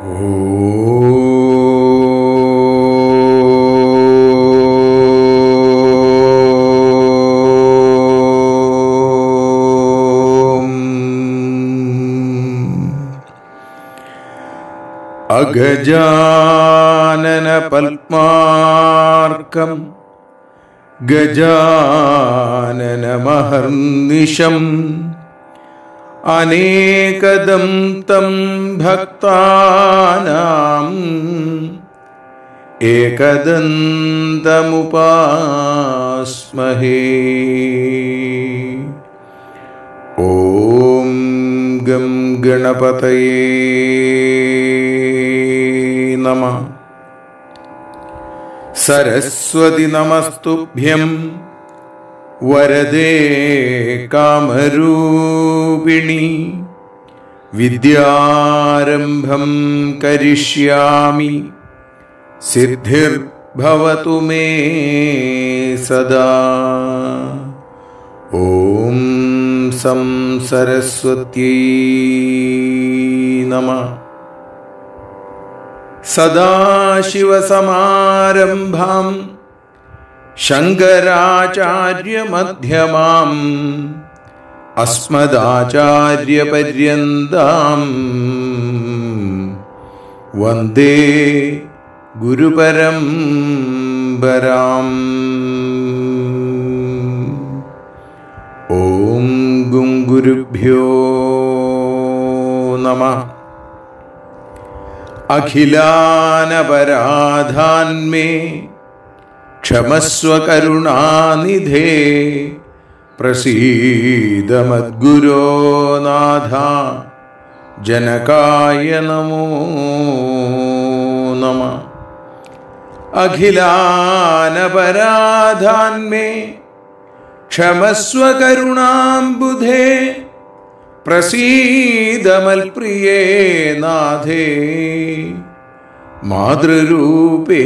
അഗജാനന പത്മാർക്കം ഗജാനനമഹർനിശം അനേകദം തം ഭക്താനാം ഏകദന്തമുപാസ്മഹേ ഓം ഗം ഗണപതയേ നമ സരസ്വതി നമസ്തുഭ്യം വരദേ കാമരൂപിണി വിദ്യാരംഭം കരിഷ്യാമി സിദ്ധിർഭവതു മേ സദാ ഓം സം സരസ്വത്യൈ നമ സദാശിവസമാരംഭാം ശങ്കരാചാര്യമധ്യമാം അസ്മദാചാര്യപര്യന്താം വന്ദേ ഗുരുപരംപരാം ഓം ഗും ഗുരുഭ്യോ നമ അഖിലാനപരാധാന്മേ ക്ഷമസ്വ കരുണാനിധേ പ്രസീദമദ്ഗുരോ നാഥ ജനകായ നമോ നമ അഖിലാനപരാധാന്മേ ക്ഷമസ്വ കരുണാംബുധേ പ്രസീദമൽപ്രിയേ നാഥേ മാതൃരൂപേ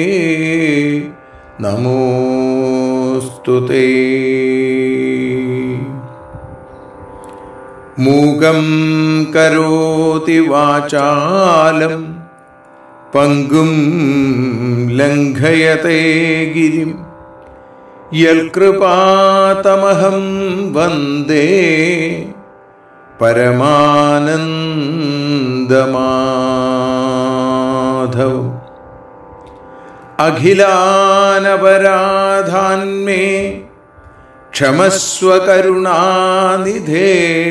നമോസ്തുതേ മൂകം കരോതി വാചാലം പങ്കും ലംഘയത്തെ ഗിരിം യൽകൃപാതമഹം വന്ദേ പരമാനന്ദമാധവ് അഖിലാനപരാധാന്മേ ക്ഷമസ്വ കരുണാനിധേ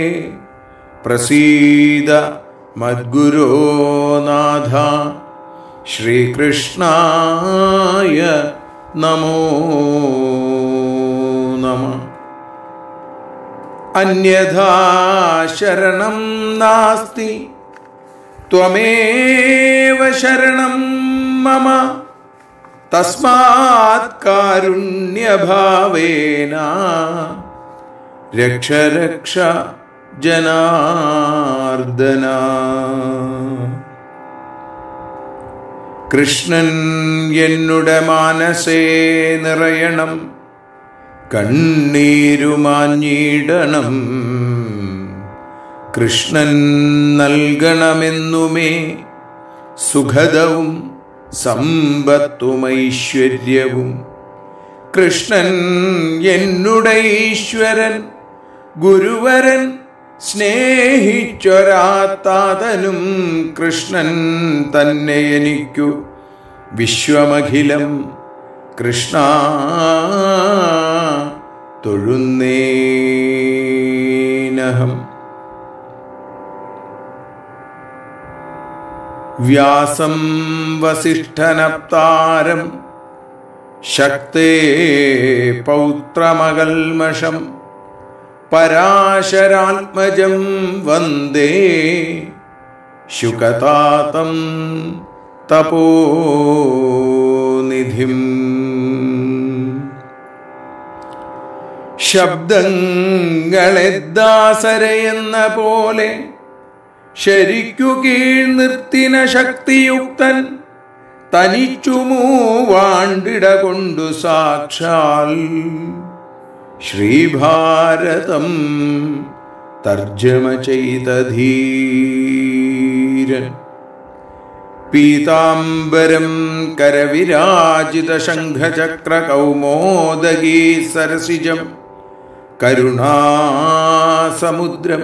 പ്രസീദ മദ്ഗുരോ നാഥ ശ്രീകൃഷ്ണായ നമോ നമ അന്യഥാ ശരണം നാസ്തി ത്വമേവ ശരണം മമ തസ്മാത് കാരുണ്യഭാവേന രക്ഷ രക്ഷ ജനാർദ്ദന കൃഷ്ണൻ എന്നുടെ മാനസേ നിറയണം കണ്ണീരുമാഞ്ഞിടണം കൃഷ്ണൻ നൽകണമെന്നുമേ സുഖദവും സമ്പത്തുമൈശ്വര്യവും കൃഷ്ണൻ എന്നുടെ ഈശ്വരൻ ഗുരുവരൻ സ്നേഹിച്ചൊരാത്താതനും കൃഷ്ണൻ തന്നെ എനിക്കു വിശ്വമഖിലം കൃഷ്ണ തൊഴുന്നേനഹം വ്യാസം വസിഷ്ഠനപ്താരം ശക്തേ പൗത്രമകൽമഷം പരാശരാത്മജം വന്ദേ ശുകതാതം തപോനിധിം ശബ്ദങ്ങളെ ദാസരയെന്ന പോലെ ശരിക്കു കീഴ് നിർത്തിന ശക്തിയുക്തൻ തനിച്ചു മൂവാണ്ടിട കൊണ്ടു സാക്ഷാൽ ശ്രീഭാരതം തർജ്ജമ ചെയ്ത ധീരൻ പീതാംബരം കരവിരാജിത ശംഖചക്ര കൗമോദഗീ സരസിജം കരുണാസമുദ്രം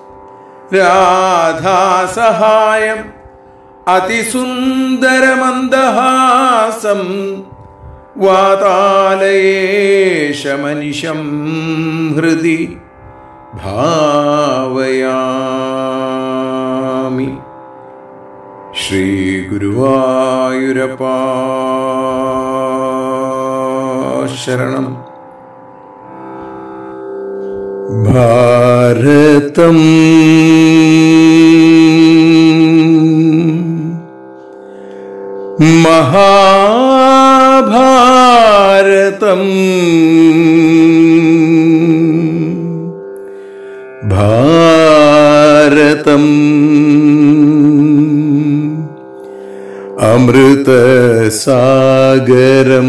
രാധാസഹായം അതിസുന്ദരമന്ദഹാസം വാതാലയേശമനിശം ഹൃദി ഭാവയാമി ശ്രീഗുരുവായൂരപ്പാ ശരണം ഭാരതം മഹാഭാരതം ഭാരതം അമൃതസാഗരം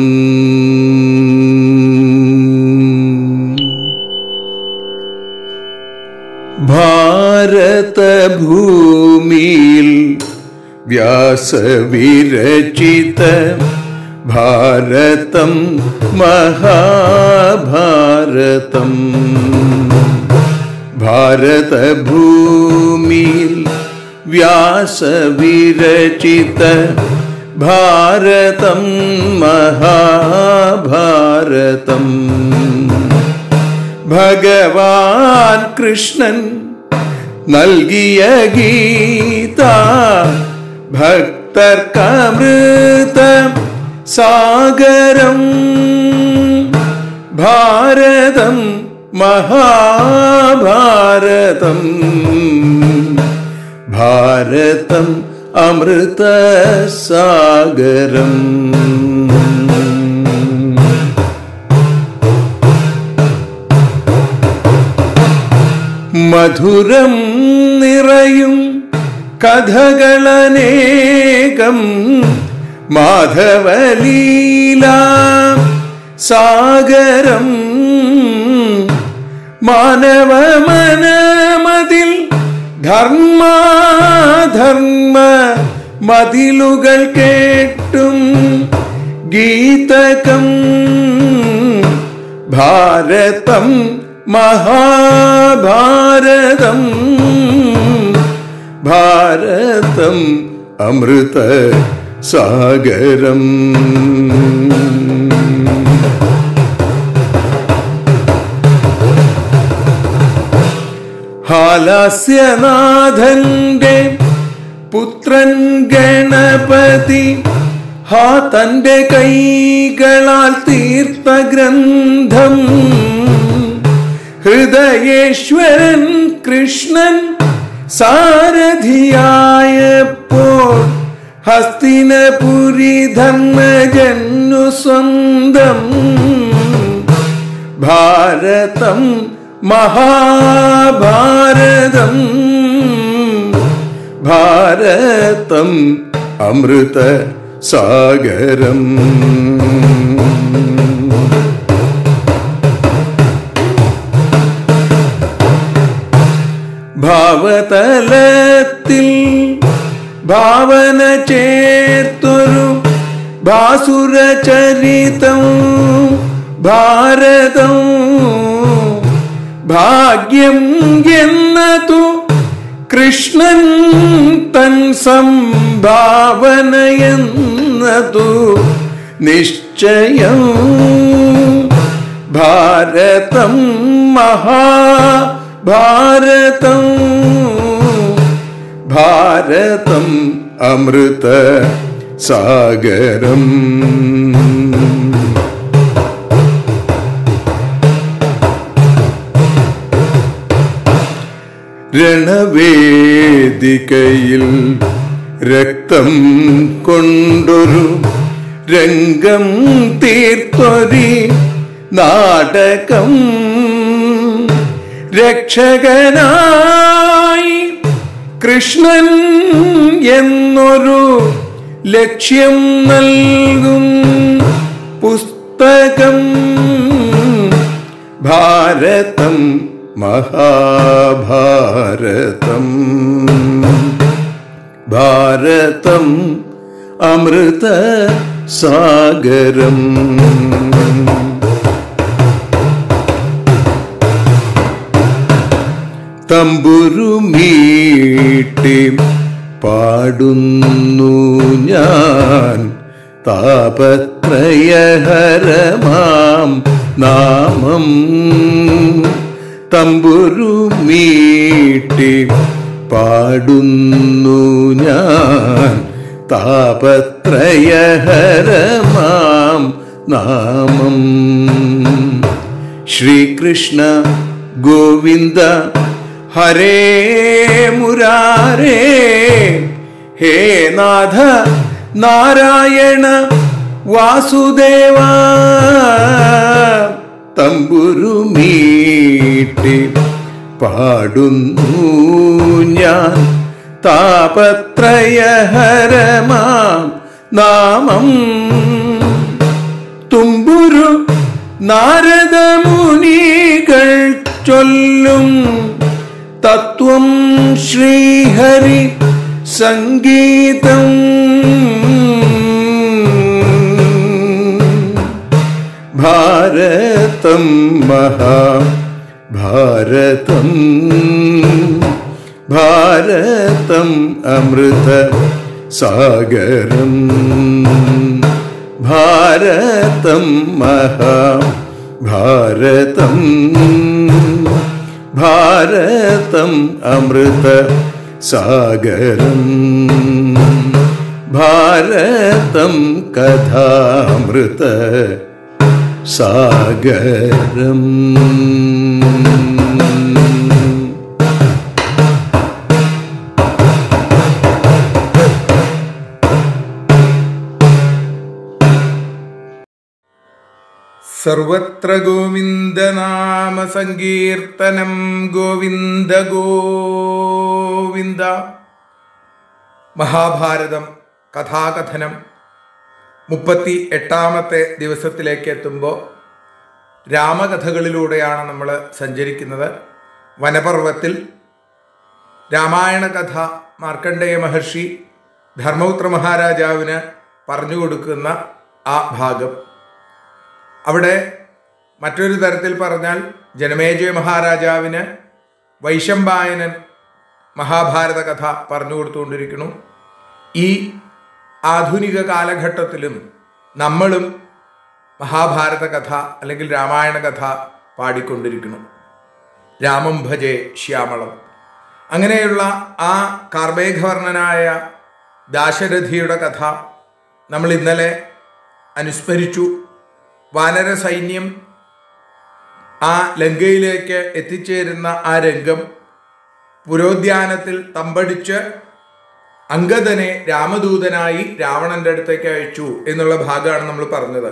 ഭാരതഭൂമിയിൽ വ്യാസവിരചിത ഭാരതം മഹാഭാരതം ഭാരതഭൂമിയിൽ വ്യാസവിരചിത ഭാരതം മഹാഭാരതം ഭഗവാൻ കൃഷ്ണൻ നൽകിയ ഗീത ഭക്തർക്കമൃത സാഗരം ഭാരതം മഹാഭാരതം ഭാരതം അമൃത സാഗരം മധുരം നിറയും കഥകളനേകം മാധവലീല സാഗരം മാനവ മനമതിൽ ധർമാധർമ്മ മതിലുകൾ കേട്ടും ഗീതകം ഭാരതം മഹാഭാരതം ഭാരതം അമൃത സാഗരം ഹാലാസ്യനാഥന്റെ പുത്രൻ ഗണപതി ഹാ തന്റെ കൈകളാൽ തീർത്ത ഗ്രന്ഥം ഹൃദയേശ്വരൻ കൃഷ്ണൻ സാരഥിയായപ്പോൾ ഹസ്തിനപുരി ധർമ്മജന്നു സ്വന്തം ഭാരതം മഹാഭാരതം ഭാരതം അമൃത സാഗരം ഭാവതലത്തിൽ ഭാവന ചേർത്തൊരു ഭാസുരചരിതം ഭാരതം ഭാഗ്യം എന്നതു കൃഷ്ണൻ തൻ സംഭാവനയെന്നതു നിശ്ചയം ഭാരതം മഹാഭാരതം ഭാരതം അമൃത സാഗരം രണവേദികയിൽ രക്തം കൊണ്ടൊരു രംഗം തീർത്തൊരി നാടകം രക്ഷകനായി കൃഷ്ണൻ എന്നൊരു ലക്ഷ്യം നൽകും പുസ്തകം ഭാരതം മഹാഭാരതം ഭാരതം അമൃത സാഗരം തമ്പുരുമീട്ടി പാടുന്നു ഞാൻ താപത്രയഹരമാം നാമം തമ്പുരുമീട്ടി പാടുന്നു ഞാൻ താപത്രയഹരമാം നാമം ശ്രീകൃഷ്ണ ഗോവിന്ദ ഹരേ മുരാരേ ഹേ നാഥ നാരായണ വാസുദേവ തമ്പുരുമീട്ടി പാടുന്നു ഞാൻ താപത്രയഹരമാം നാമം തുമ്പുരു നാരദമുനികൾ ചൊല്ലും തത്വം ശ്രീഹരി സംഗീതം ഭാരതം മഹാഭാരതം ഭാരതം അമൃത സാഗരം ഭാരതം മഹാഭാരതം ഭാരതം അമൃത സാഗരം ഭാരതം കഥാമൃത സാഗരം സർവത്ര ഗോവിന്ദനാമ സങ്കീർത്തനം ഗോവിന്ദ ഗോവിന്ദ മഹാഭാരതം കഥാകഥനം മുപ്പത്തി എട്ടാമത്തെ ദിവസത്തിലേക്ക് എത്തുമ്പോൾ രാമകഥകളിലൂടെയാണ് നമ്മൾ സഞ്ചരിക്കുന്നത് വനപർവത്തിൽ രാമായണ കഥ മാർക്കണ്ഡേയ മഹർഷി ധർമ്മപുത്ര മഹാരാജാവിന് പറഞ്ഞു കൊടുക്കുന്ന ആ ഭാഗം അവിടെ മറ്റൊരു തരത്തിൽ പറഞ്ഞാൽ ജനമേജയ മഹാരാജാവിന് വൈശംപായനൻ മഹാഭാരത കഥ പറഞ്ഞു കൊടുത്തുകൊണ്ടിരിക്കുന്നു ഈ ആധുനിക കാലഘട്ടത്തിലും നമ്മളും മഹാഭാരത കഥ അല്ലെങ്കിൽ രാമായണ കഥ പാടിക്കൊണ്ടിരിക്കുന്നു രാമം ഭജേ ശ്യാമളം അങ്ങനെയുള്ള ആ കാർമേഘവർണ്ണനായ ദാശരഥിയുടെ കഥ നമ്മൾ ഇന്നലെ അനുസ്മരിച്ചു വാനര സൈന്യം ആ ലങ്കയിലേക്ക് എത്തിച്ചേരുന്ന ആ രംഗം പുരോദ്യാനത്തിൽ തമ്പടിച്ച് അങ്കദനെ രാമദൂതനായി രാവണന്റെ അടുത്തേക്ക് അയച്ചു എന്നുള്ള ഭാഗമാണ് നമ്മൾ പറഞ്ഞത്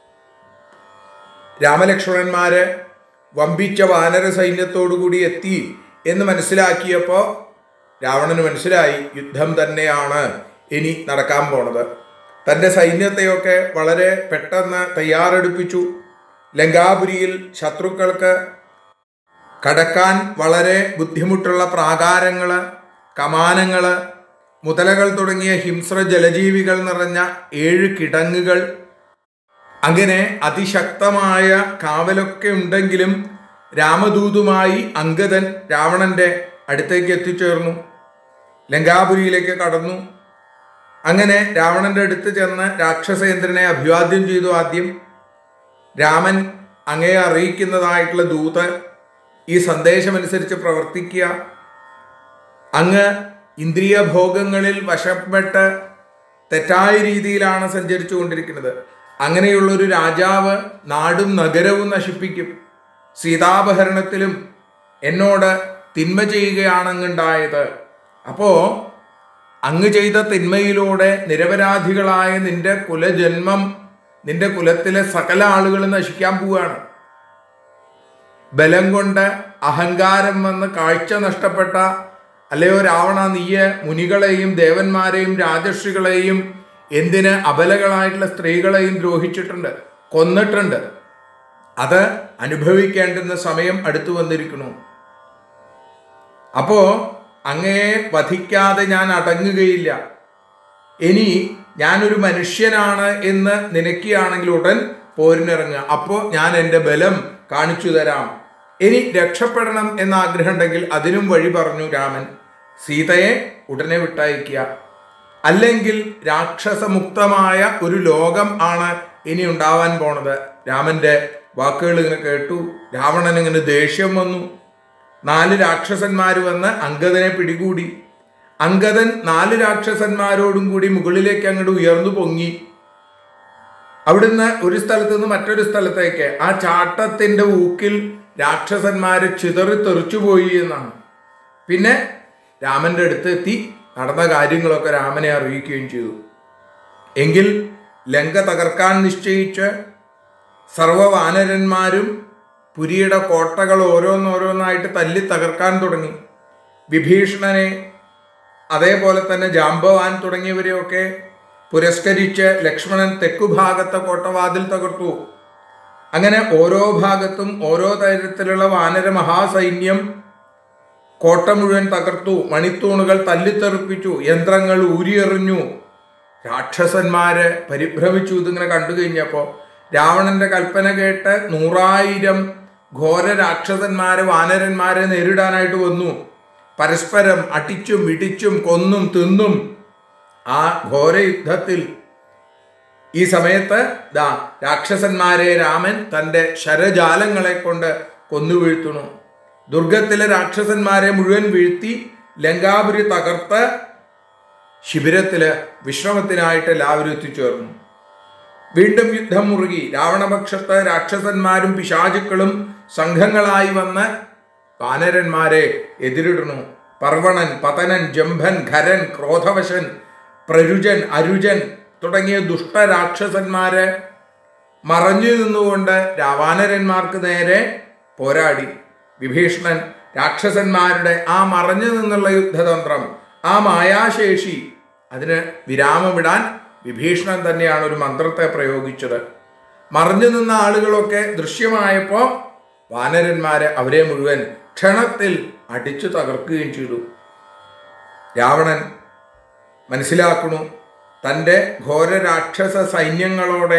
രാമലക്ഷ്മണന്മാര് വമ്പിച്ച വാനര സൈന്യത്തോടുകൂടി എത്തി എന്ന് മനസ്സിലാക്കിയപ്പോൾ രാവണന് മനസ്സിലായി യുദ്ധം തന്നെയാണ് ഇനി നടക്കാൻ പോണത് തൻ്റെ സൈന്യത്തെയൊക്കെ വളരെ പെട്ടെന്ന് തയ്യാറെടുപ്പിച്ചു ലങ്കാപുരിയിൽ ശത്രുക്കൾക്ക് കടക്കാൻ വളരെ ബുദ്ധിമുട്ടുള്ള പ്രാകാരങ്ങൾ കമാനങ്ങൾ മുതലകൾ തുടങ്ങിയ ഹിംസ്ര ജലജീവികൾ നിറഞ്ഞ ഏഴ് കിടങ്ങുകൾ അങ്ങനെ അതിശക്തമായ കാവലൊക്കെ ഉണ്ടെങ്കിലും രാമദൂതുമായി അങ്കദൻ രാവണന്റെ അടുത്തേക്ക് എത്തിച്ചേർന്നു ലങ്കാപുരിയിലേക്ക് കടന്നു അങ്ങനെ രാവണന്റെ അടുത്ത് ചെന്ന് രാക്ഷസേന്ദ്രനെ അഭിവാദ്യം ചെയ്തു ആദ്യം രാമൻ അങ്ങയെ അറിയിക്കുന്നതായിട്ടുള്ള ദൂത് ഈ സന്ദേശമനുസരിച്ച് പ്രവർത്തിക്കുക അങ്ങ് ഇന്ദ്രിയ ഭോഗങ്ങളിൽ വശപ്പെട്ട് തെറ്റായ രീതിയിലാണ് സഞ്ചരിച്ചു കൊണ്ടിരിക്കുന്നത് അങ്ങനെയുള്ള ഒരു രാജാവ് നാടും നഗരവും നശിപ്പിക്കും സീതാപഹരണത്തിലും എന്നോട് തിന്മ ചെയ്യുകയാണ് അങ്ങുണ്ടായത് അപ്പോ അങ്ങ് ചെയ്ത തിന്മയിലൂടെ നിരപരാധികളായ നിന്റെ കുലജന്മം നിന്റെ കുലത്തിലെ സകല ആളുകൾ നശിക്കാൻ പോവുകയാണ് ബലം കൊണ്ട് അഹങ്കാരം വന്ന് കാഴ്ച നഷ്ടപ്പെട്ട അല്ലയോ രാവണ നീയെ മുനികളെയും ദേവന്മാരെയും രാജർഷികളെയും എന്തിന് അബലകളായിട്ടുള്ള സ്ത്രീകളെയും ദ്രോഹിച്ചിട്ടുണ്ട് കൊന്നിട്ടുണ്ട് അത് അനുഭവിക്കേണ്ടുന്ന സമയം അടുത്തു വന്നിരിക്കുന്നു അപ്പോ അങ്ങയെ വധിക്കാതെ ഞാൻ അടങ്ങുകയില്ല ഇനി ഞാനൊരു മനുഷ്യനാണ് എന്ന് നിനക്കുകയാണെങ്കിൽ ഉടൻ പോരിനിറങ്ങുക അപ്പോൾ ഞാൻ എൻ്റെ ബലം കാണിച്ചു തരാം ഇനി രക്ഷപ്പെടണം എന്ന ആഗ്രഹം ഉണ്ടെങ്കിൽ അതിനും വഴി പറഞ്ഞു രാമൻ സീതയെ ഉടനെ വിട്ടയക്കുക അല്ലെങ്കിൽ രാക്ഷസമുക്തമായ ഒരു ലോകം ആണ് ഇനി ഉണ്ടാവാൻ പോണത് രാമന്റെ വാക്കുകൾ ഇങ്ങനെ കേട്ടു രാവണൻ ഇങ്ങനെ ദേഷ്യം വന്നു നാല് രാക്ഷസന്മാർ വന്ന് അങ്കദനെ പിടികൂടി അങ്കദൻ നാല് രാക്ഷസന്മാരോടും കൂടി മുകളിലേക്ക് അങ്ങോട്ട് ഉയർന്നു പൊങ്ങി അവിടുന്ന് ഒരു സ്ഥലത്ത് നിന്ന് മറ്റൊരു സ്ഥലത്തേക്ക് ആ ചാട്ടത്തിന്റെ ഊക്കിൽ രാക്ഷസന്മാര് ചിതറി തെറിച്ചുപോയി എന്നാണ് പിന്നെ രാമന്റെ അടുത്ത് എത്തി നടന്ന കാര്യങ്ങളൊക്കെ രാമനെ അറിയിക്കുകയും ചെയ്തു എങ്കിൽ ലങ്ക തകർക്കാൻ നിശ്ചയിച്ച് സർവവാനരന്മാരും പുരിയുടെ കോട്ടകൾ ഓരോന്നോരോന്നായിട്ട് തല്ലി തകർക്കാൻ തുടങ്ങി വിഭീഷണനെ അതേപോലെ തന്നെ ജാമ്പവാൻ തുടങ്ങിയവരെയൊക്കെ പുരസ്കരിച്ച് ലക്ഷ്മണൻ തെക്കുഭാഗത്തെ കോട്ടവാതിൽ തകർത്തു അങ്ങനെ ഓരോ ഭാഗത്തും ഓരോ തരത്തിലുള്ള വാനര മഹാസൈന്യം കോട്ട മുഴുവൻ തകർത്തു മണിത്തൂണുകൾ തല്ലിത്തെറിപ്പിച്ചു യന്ത്രങ്ങൾ ഊരിയെറിഞ്ഞു രാക്ഷസന്മാര് പരിഭ്രമിച്ചു ഇതിങ്ങനെ കണ്ടു കഴിഞ്ഞപ്പോൾ രാവണന്റെ കൽപ്പന കേട്ട് നൂറായിരം ഘോര രാക്ഷസന്മാരെ വാനരന്മാരെ നേരിടാനായിട്ട് വന്നു പരസ്പരം അടിച്ചും ഇടിച്ചും കൊന്നും തിന്നും ആ ഘോര യുദ്ധത്തിൽ ഈ സമയത്ത് ദാ രാക്ഷസന്മാരെ രാമൻ തൻ്റെ ശരജാലങ്ങളെ കൊണ്ട് കൊന്നു വീഴ്ത്തുന്നു ദുർഗത്തിലെ രാക്ഷസന്മാരെ മുഴുവൻ വീഴ്ത്തി ലങ്കാപുരി തകർത്ത് ശിബിരത്തില് വിശ്രമത്തിനായിട്ട് എല്ലാവരും എത്തിച്ചേർന്നു വീണ്ടും യുദ്ധം മുറുകി രാവണപക്ഷത്ത് രാക്ഷസന്മാരും പിശാചുക്കളും സംഘങ്ങളായി വന്ന് വാനരന്മാരെ എതിരിടുന്നു പർവണൻ പതനൻ ജംഭൻ ഖരൻ ക്രോധവശൻ പ്രരുജൻ അരുജൻ തുടങ്ങിയ ദുഷ്ടരാക്ഷസന്മാരെ മറഞ്ഞു നിന്നുകൊണ്ട് വാനരന്മാർക്ക് നേരെ പോരാടി വിഭീഷണൻ രാക്ഷസന്മാരുടെ ആ മറഞ്ഞു നിന്നുള്ള യുദ്ധതന്ത്രം ആ മായാശേഷി അതിന് വിരാമമിടാൻ വിഭീഷണൻ തന്നെയാണ് ഒരു മന്ത്രത്തെ പ്രയോഗിച്ചത് മറഞ്ഞു നിന്ന ആളുകളൊക്കെ ദൃശ്യമായപ്പോൾ വാനരന്മാരെ അവരെ മുഴുവൻ ക്ഷണത്തിൽ അടിച്ചു തകർക്കുകയും ചെയ്തു രാവണൻ മനസ്സിലാക്കണു തൻ്റെ ഘോര രാക്ഷസ സൈന്യങ്ങളോടെ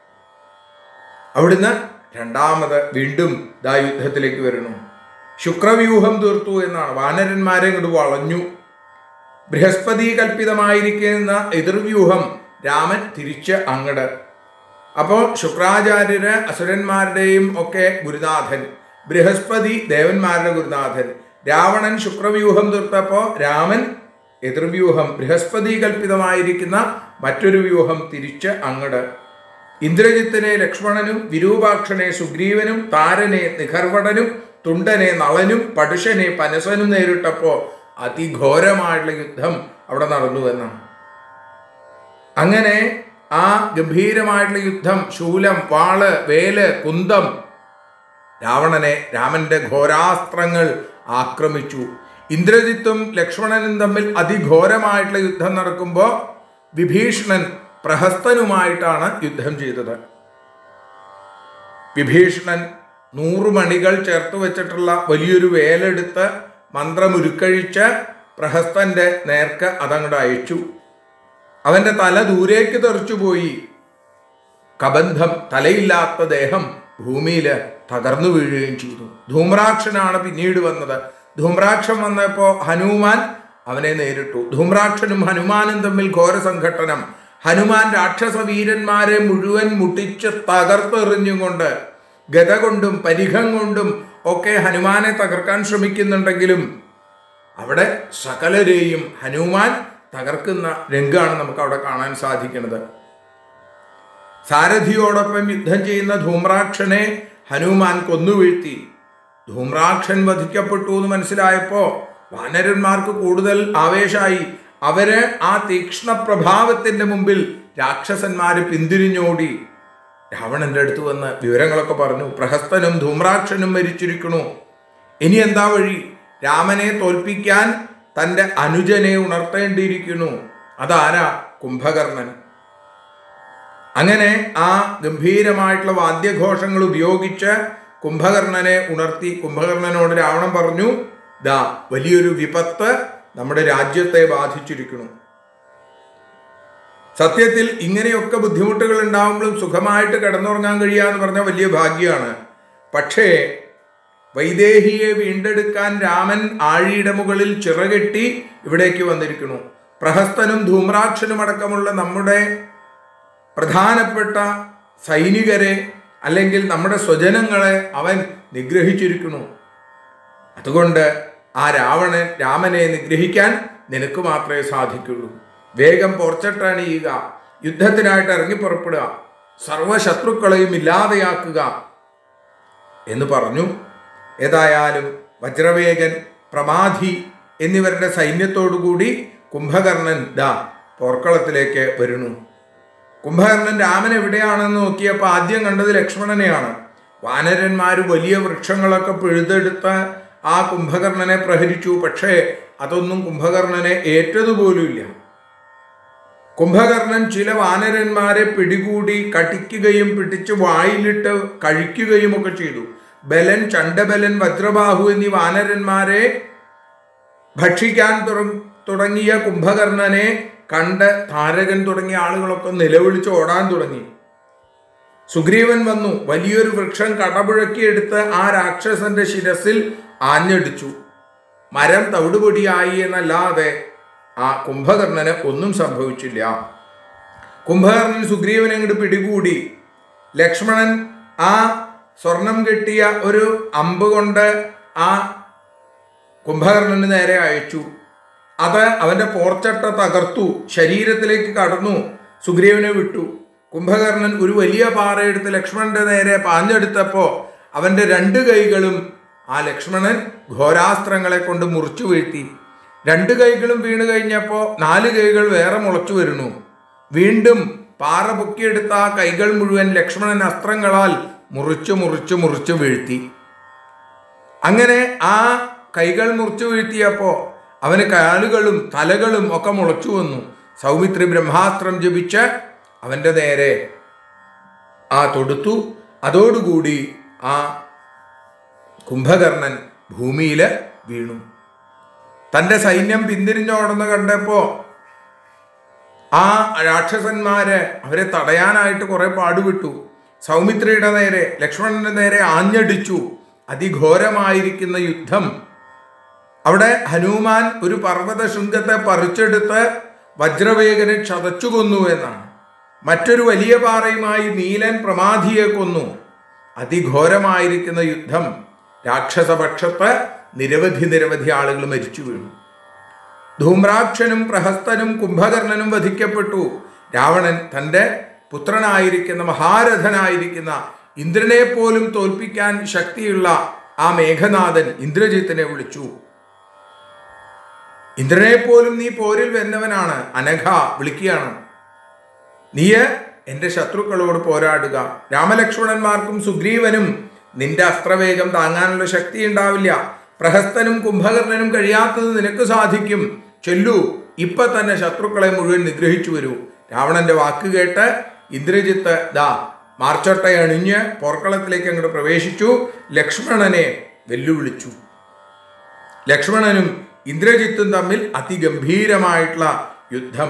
അവിടുന്ന് രണ്ടാമത് വീണ്ടും ദാ യുദ്ധത്തിലേക്ക് വരുന്നു ശുക്രവ്യൂഹം തീർത്തു എന്നാണ് വാനരന്മാരെ ഇങ്ങോട്ട് വളഞ്ഞു ബൃഹസ്പതി കൽപ്പിതമായിരിക്കുന്ന എതിർവ്യൂഹം രാമൻ തിരിച്ച് അങ്ങട് അപ്പോൾ ശുക്രാചാര്യര് അസുരന്മാരുടെയും ഒക്കെ ഗുരുനാഥൻ ബൃഹസ്പതി ദേവന്മാരുടെ ഗുരുനാഥൻ രാവണൻ ശുക്രവ്യൂഹം തീർത്തപ്പോൾ രാമൻ എതിർവ്യൂഹം ബൃഹസ്പതി കൽപ്പിതമായിരിക്കുന്ന മറ്റൊരു വ്യൂഹം തിരിച്ച് അങ്ങട് ഇന്ദ്രജിത്തിനെ ലക്ഷ്മണനും വിരൂപാക്ഷനെ സുഗ്രീവനും താരനെ നിഖർവടനും തുണ്ടനെ നളനും പടുഷനെ പനസനും നേരിട്ടപ്പോൾ അതിഘോരമായിട്ടുള്ള യുദ്ധം അവിടെ നടന്നു എന്നാണ് അങ്ങനെ ആ ഗംഭീരമായിട്ടുള്ള യുദ്ധം ശൂലം വാള് വേല് കുന്തം രാവണനെ രാമന്റെ ഘോരാസ്ത്രങ്ങൾ ആക്രമിച്ചു ഇന്ദ്രജിത്തും ലക്ഷ്മണനും തമ്മിൽ അതിഘോരമായിട്ടുള്ള യുദ്ധം നടക്കുമ്പോൾ വിഭീഷണൻ പ്രഹസ്തനുമായിട്ടാണ് യുദ്ധം ചെയ്തത് വിഭീഷണൻ നൂറു മണികൾ ചേർത്ത് വെച്ചിട്ടുള്ള വലിയൊരു വേലെടുത്ത് മന്ത്രമുരുക്കഴിച്ച് പ്രഹസ്തന്റെ നേർക്ക് അതങ്ങോട്ട് അയച്ചു അവന്റെ തല ദൂരേക്ക് തെറിച്ചുപോയി കബന്ധം തലയില്ലാത്ത ദേഹം ഭൂമിയിൽ തകർന്നു വീഴുകയും ചെയ്തു ധൂമ്രാക്ഷനാണ് പിന്നീട് വന്നത് ധൂമ്രാക്ഷൻ വന്നപ്പോൾ ഹനുമാൻ അവനെ നേരിട്ടു ധൂമ്രാക്ഷനും ഹനുമാനും തമ്മിൽ ഘോര സംഘട്ടനം ഹനുമാൻ രാക്ഷസ വീരന്മാരെ മുഴുവൻ മുട്ടിച്ച് തകർത്തെറിഞ്ഞുകൊണ്ട് ഗത കൊണ്ടും പരിഘം കൊണ്ടും ഒക്കെ ഹനുമാനെ തകർക്കാൻ ശ്രമിക്കുന്നുണ്ടെങ്കിലും അവിടെ സകലരെയും ഹനുമാൻ തകർക്കുന്ന രംഗമാണ് നമുക്ക് അവിടെ കാണാൻ സാധിക്കുന്നത് സാരഥിയോടൊപ്പം യുദ്ധം ചെയ്യുന്ന ധൂമ്രാക്ഷനെ ഹനുമാൻ കൊന്നുവീഴ്ത്തി ധൂമ്രാക്ഷൻ വധിക്കപ്പെട്ടു എന്ന് മനസ്സിലായപ്പോൾ വാനരന്മാർക്ക് കൂടുതൽ ആവേശമായി അവര് ആ തീക്ഷ്ണ പ്രഭാവത്തിന്റെ മുമ്പിൽ രാക്ഷസന്മാര് പിന്തിരിഞ്ഞോടി രാവണന്റെ അടുത്ത് വന്ന് വിവരങ്ങളൊക്കെ പറഞ്ഞു പ്രഹസ്തനും ധൂമ്രാക്ഷനും മരിച്ചിരിക്കണു ഇനി എന്താ വഴി രാമനെ തോൽപ്പിക്കാൻ തന്റെ അനുജനെ ഉണർത്തേണ്ടിയിരിക്കുന്നു അതാരാ കുംഭകർണൻ അങ്ങനെ ആ ഗംഭീരമായിട്ടുള്ള വാദ്യഘോഷങ്ങൾ ഉപയോഗിച്ച് കുംഭകർണനെ ഉണർത്തി കുംഭകർണനോട് രാവണൻ പറഞ്ഞു ദാ വലിയൊരു വിപത്ത് നമ്മുടെ രാജ്യത്തെ ബാധിച്ചിരിക്കുന്നു സത്യത്തിൽ ഇങ്ങനെയൊക്കെ ബുദ്ധിമുട്ടുകൾ ഉണ്ടാകുമ്പോഴും സുഖമായിട്ട് കിടന്നുറങ്ങാൻ കഴിയുക എന്ന് പറഞ്ഞാൽ വലിയ ഭാഗ്യമാണ് പക്ഷേ വൈദേഹിയെ വീണ്ടെടുക്കാൻ രാമൻ ആഴിയുടെ മുകളിൽ ചിറകെട്ടി ഇവിടേക്ക് വന്നിരിക്കുന്നു പ്രഹസ്തനും ധൂമ്രാക്ഷനും അടക്കമുള്ള നമ്മുടെ പ്രധാനപ്പെട്ട സൈനികരെ അല്ലെങ്കിൽ നമ്മുടെ സ്വജനങ്ങളെ അവൻ നിഗ്രഹിച്ചിരിക്കുന്നു അതുകൊണ്ട് ആ രാവണൻ രാമനെ നിഗ്രഹിക്കാൻ നിനക്ക് മാത്രമേ സാധിക്കുള്ളൂ വേഗം പോർച്ചട്ടണിയുക യുദ്ധത്തിനായിട്ട് ഇറങ്ങി പുറപ്പെടുക സർവശത്രുക്കളെയും ഇല്ലാതെയാക്കുക എന്ന് പറഞ്ഞു ഏതായാലും വജ്രവേഗൻ പ്രമാധി എന്നിവരുടെ സൈന്യത്തോടുകൂടി കുംഭകർണൻ ദാ പോർക്കളത്തിലേക്ക് വരുന്നു കുംഭകർണൻ രാമൻ എവിടെയാണെന്ന് നോക്കിയപ്പോൾ ആദ്യം കണ്ടത് ലക്ഷ്മണനെയാണ് വാനരന്മാർ വലിയ വൃക്ഷങ്ങളൊക്കെ പിഴുതെടുത്ത് ആ കുംഭകർണനെ പ്രഹരിച്ചു പക്ഷേ അതൊന്നും കുംഭകർണനെ ഏറ്റതുപോലുമില്ല കുംഭകർണൻ ചില വാനരന്മാരെ പിടികൂടി കടിക്കുകയും പിടിച്ച് വായിലിട്ട് കഴിക്കുകയും ഒക്കെ ചെയ്തു ബലൻ ചണ്ടബലൻ വജ്രബാഹു എന്നീ വാനരന്മാരെ ഭക്ഷിക്കാൻ തുട- തുടങ്ങിയ കുംഭകർണനെ കണ്ട് താരകൻ തുടങ്ങിയ ആളുകളൊക്കെ നിലവിളിച്ച് ഓടാൻ തുടങ്ങി സുഗ്രീവൻ വന്നു വലിയൊരു വൃക്ഷം കടപുഴക്കിയെടുത്ത് ആ രാക്ഷസന്റെ ശിരസിൽ ആഞ്ഞടിച്ചു മരം തവിടുപൊടിയായി എന്നല്ലാതെ ആ കുംഭകർണന് ഒന്നും സംഭവിച്ചില്ല കുംഭകർണൻ സുഗ്രീവനെ അങ്ങോട്ട് പിടികൂടി ലക്ഷ്മണൻ ആ സ്വർണം കെട്ടിയ ഒരു അമ്പ് കൊണ്ട് ആ കുംഭകർണന് നേരെ അയച്ചു അത് അവന്റെ പോർച്ചട്ട തകർത്തു ശരീരത്തിലേക്ക് കടന്നു സുഗ്രീവനെ വിട്ടു കുംഭകർണൻ ഒരു വലിയ പാറയെടുത്ത് ലക്ഷ്മണന്റെ നേരെ പാഞ്ഞെടുത്തപ്പോ അവന്റെ രണ്ട് കൈകളും ആ ലക്ഷ്മണൻ ഘോരാസ്ത്രങ്ങളെ കൊണ്ട് മുറിച്ചു വീഴ്ത്തി രണ്ട് കൈകളും വീണ് കഴിഞ്ഞപ്പോ നാല് കൈകൾ വേറെ മുളച്ചു വരുന്നു വീണ്ടും പാറ പൊക്കിയെടുത്ത ആ കൈകൾ മുഴുവൻ ലക്ഷ്മണൻ അസ്ത്രങ്ങളാൽ മുറിച്ചു മുറിച്ചു മുറിച്ചു വീഴ്ത്തി അങ്ങനെ ആ കൈകൾ മുറിച്ചു വീഴ്ത്തിയപ്പോ അവന് കാലുകളും തലകളും ഒക്കെ മുളച്ചു വന്നു സൗമിത്രി ബ്രഹ്മാസ്ത്രം ജപിച്ച് അവന്റെ നേരെ ആ തൊടുത്തു അതോടുകൂടി ആ കുംഭകർണൻ ഭൂമിയിൽ വീണു തന്റെ സൈന്യം പിന്തിരിഞ്ഞോടുന്ന കണ്ടപ്പോ ആ രാക്ഷസന്മാര് അവരെ തടയാനായിട്ട് കുറെ പാടുവിട്ടു സൗമിത്രിയുടെ നേരെ ലക്ഷ്മണന്റെ നേരെ ആഞ്ഞടിച്ചു അതിഘോരമായിരിക്കുന്ന യുദ്ധം അവിടെ ഹനുമാൻ ഒരു പർവ്വത ശൃംഗത്തെ പറിച്ചെടുത്ത് വജ്രവേഗനെ ചതച്ചു കൊന്നു എന്നാണ് മറ്റൊരു വലിയ പാറയുമായി നീലൻ പ്രമാധിയെ കൊന്നു അതിഘോരമായിരിക്കുന്ന യുദ്ധം രാക്ഷസപക്ഷത്ത് നിരവധി നിരവധി ആളുകൾ മരിച്ചു വീണു ധൂമ്രാക്ഷനും പ്രഹസ്തനും കുംഭകർണനും വധിക്കപ്പെട്ടു രാവണൻ തന്റെ പുത്രനായിരിക്കുന്ന മഹാരഥനായിരിക്കുന്ന ഇന്ദ്രനെ പോലും തോൽപ്പിക്കാൻ ശക്തിയുള്ള ആ മേഘനാഥൻ ഇന്ദ്രജിത്തിനെ വിളിച്ചു ഇന്ദ്രനെ പോലും നീ പോരിൽ വരുന്നവനാണ് അനഘ വിളിക്കുകയാണ് നീയ് എന്റെ ശത്രുക്കളോട് പോരാടുക രാമലക്ഷ്മണന്മാർക്കും സുഗ്രീവനും നിന്റെ അസ്ത്രവേഗം താങ്ങാനുള്ള ശക്തി ഉണ്ടാവില്ല പ്രഹസ്തനും കുംഭകർണനും കഴിയാത്തത് നിനക്ക് സാധിക്കും ചെല്ലു ഇപ്പൊ തന്നെ ശത്രുക്കളെ മുഴുവൻ നിഗ്രഹിച്ചു വരൂ രാവണന്റെ വാക്ക് കേട്ട് ഇന്ദ്രജിത്ത് ദാ മാർച്ചട്ടയണിഞ്ഞ് പോർക്കളത്തിലേക്ക് അങ്ങോട്ട് പ്രവേശിച്ചു ലക്ഷ്മണനെ വെല്ലുവിളിച്ചു ലക്ഷ്മണനും ഇന്ദ്രജിത്തും തമ്മിൽ അതിഗംഭീരമായിട്ടുള്ള യുദ്ധം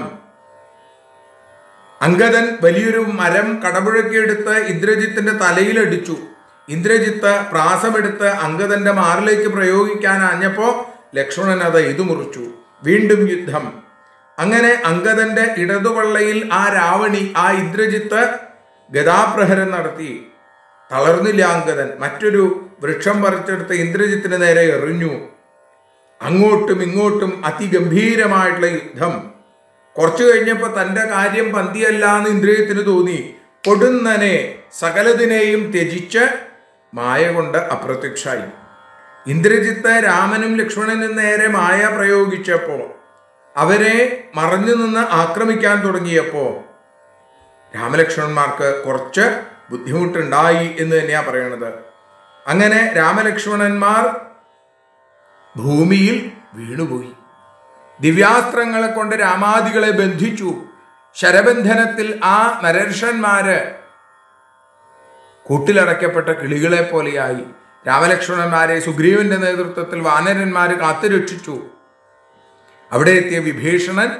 അങ്കദൻ വലിയൊരു മരം കടപുഴക്കിയെടുത്ത് ഇന്ദ്രജിത്തിന്റെ തലയിലടിച്ചു ഇന്ദ്രജിത്ത് പ്രാസമെടുത്ത് അങ്കദന്റെ മാറിലേക്ക് പ്രയോഗിക്കാൻ ആഞ്ഞപ്പോ ലക്ഷ്മണൻ അത് ഇത് മുറിച്ചു വീണ്ടും യുദ്ധം അങ്ങനെ അങ്കദന്റെ ഇടതുവള്ളയിൽ ആ രാവണി ആ ഇന്ദ്രജിത്ത് ഗതാപ്രഹരം നടത്തി തളർന്നില്ല അങ്കദൻ മറ്റൊരു വൃക്ഷം പറിച്ചെടുത്ത് ഇന്ദ്രജിത്തിന് നേരെ എറിഞ്ഞു അങ്ങോട്ടും ഇങ്ങോട്ടും അതിഗംഭീരമായിട്ടുള്ള യുദ്ധം കുറച്ചു കഴിഞ്ഞപ്പോൾ തന്റെ കാര്യം പന്തിയല്ല എന്ന് ഇന്ദ്രിയത്തിന് തോന്നി കൊടുന്നനെ സകലതിനെയും ത്യജിച്ച് മായ കൊണ്ട് അപ്രത്യക്ഷായി ഇന്ദ്രജിത്ത് രാമനും ലക്ഷ്മണനും നേരെ മായ പ്രയോഗിച്ചപ്പോൾ അവരെ മറഞ്ഞു നിന്ന് ആക്രമിക്കാൻ തുടങ്ങിയപ്പോൾ രാമലക്ഷ്മണന്മാർക്ക് കുറച്ച് ബുദ്ധിമുട്ടുണ്ടായി എന്ന് തന്നെയാ പറയണത് അങ്ങനെ രാമലക്ഷ്മണന്മാർ ഭൂമിയിൽ വീണുപോയി ദിവ്യാസ്ത്രങ്ങളെ കൊണ്ട് രാമാദികളെ ബന്ധിച്ചു ശരബന്ധനത്തിൽ ആ നരർഷന്മാര് കൂട്ടിലടയ്ക്കപ്പെട്ട കിളികളെ പോലെയായി രാമലക്ഷ്മണന്മാരെ സുഗ്രീവന്റെ നേതൃത്വത്തിൽ വാനരന്മാര് കാത്തുരക്ഷിച്ചു അവിടെ എത്തിയ വിഭീഷണൻ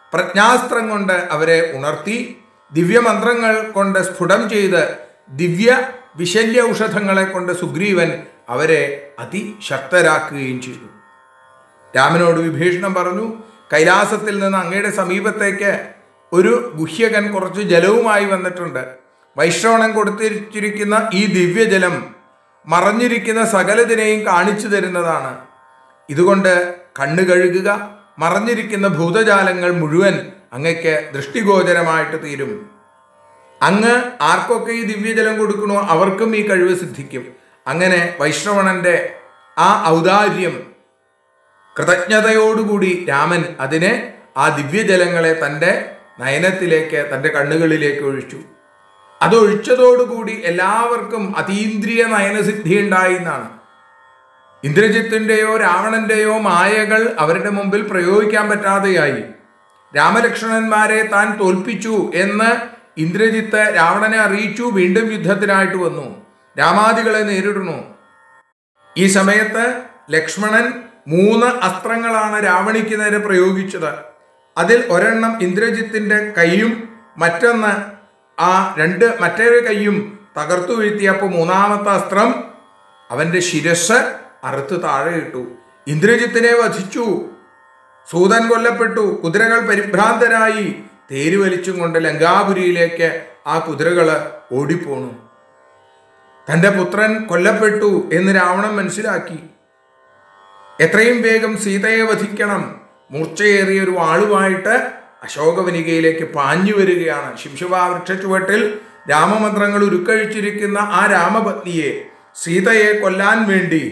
പ്രജ്ഞാസ്ത്രം കൊണ്ട് അവരെ ഉണർത്തി ദിവ്യമന്ത്രങ്ങൾ കൊണ്ട് സ്ഫുടം ചെയ്ത് ദിവ്യ വിശല്യ ഔഷധങ്ങളെ കൊണ്ട് സുഗ്രീവൻ അവരെ അതിശക്തരാക്കുകയും ചെയ്തു രാമനോട് വിഭീഷണൻ പറഞ്ഞു കൈലാസത്തിൽ നിന്ന് അങ്ങയുടെ സമീപത്തേക്ക് ഒരു ഗുഹ്യകൻ കുറച്ച് ജലവുമായി വന്നിട്ടുണ്ട് വൈശ്രവണൻ കൊടുത്തിരിച്ചിരിക്കുന്ന ഈ ദിവ്യജലം മറഞ്ഞിരിക്കുന്ന സകലതിനെയും കാണിച്ചു തരുന്നതാണ് ഇതുകൊണ്ട് കണ്ണു കഴുകുക മറഞ്ഞിരിക്കുന്ന ഭൂതജാലങ്ങൾ മുഴുവൻ അങ്ങയ്ക്ക് ദൃഷ്ടിഗോചരമായിട്ട് തീരും അങ്ങ് ആർക്കൊക്കെ ഈ ദിവ്യജലം കൊടുക്കണോ അവർക്കും ഈ കഴിവ് സിദ്ധിക്കും അങ്ങനെ വൈശ്രവണന്റെ ആ ഔദാര്യം കൃതജ്ഞതയോടുകൂടി രാമൻ അതിനെ ആ ദിവ്യജലങ്ങളെ തൻ്റെ നയനത്തിലേക്ക് തൻ്റെ കണ്ണുകളിലേക്ക് ഒഴിച്ചു അതൊഴിച്ചതോടുകൂടി എല്ലാവർക്കും അതീന്ദ്രിയ നയനസിദ്ധി ഉണ്ടായി എന്നാണ് ഇന്ദ്രജിത്തിൻ്റെയോ രാവണന്റെയോ മായകൾ അവരുടെ മുമ്പിൽ പ്രയോഗിക്കാൻ പറ്റാതെയായി രാമലക്ഷ്മണന്മാരെ താൻ തോൽപ്പിച്ചു എന്ന് ഇന്ദ്രജിത്ത് രാവണനെ അറിയിച്ചു വീണ്ടും യുദ്ധത്തിനായിട്ട് വന്നു രാമാദികളെ നേരിടുന്നു ഈ സമയത്ത് ലക്ഷ്മണൻ മൂന്ന് അസ്ത്രങ്ങളാണ് രാവണിക്ക് നേരെ പ്രയോഗിച്ചത് അതിൽ ഒരെണ്ണം ഇന്ദ്രജിത്തിന്റെ കൈയും മറ്റൊന്ന് ആ രണ്ട് മറ്റൊരു കൈയും തകർത്തു വീഴ്ത്തിയപ്പോൾ മൂന്നാമത്തെ അസ്ത്രം അവന്റെ ശിരസ് അറുത്ത് താഴെ ഇട്ടു ഇന്ദ്രജിത്തിനെ വധിച്ചു സൂതൻ കൊല്ലപ്പെട്ടു കുതിരകൾ പരിഭ്രാന്തരായി തേര് വലിച്ചും കൊണ്ട് ലങ്കാപുരിയിലേക്ക് ആ കുതിരകള് ഓടിപ്പോണു തന്റെ പുത്രൻ കൊല്ലപ്പെട്ടു എന്ന് രാവണൻ മനസ്സിലാക്കി എത്രയും വേഗം സീതയെ വധിക്കണം മൂർച്ചയേറിയ ഒരു വാളുമായിട്ട് അശോകവനികയിലേക്ക് പാഞ്ഞു വരികയാണ് ശിംശുവാവൃക്ഷ ചുവട്ടിൽ രാമമന്ത്രങ്ങൾ ഉരുക്കഴിച്ചിരിക്കുന്ന ആ രാമപത്നിയെ സീതയെ കൊല്ലാൻ വേണ്ടി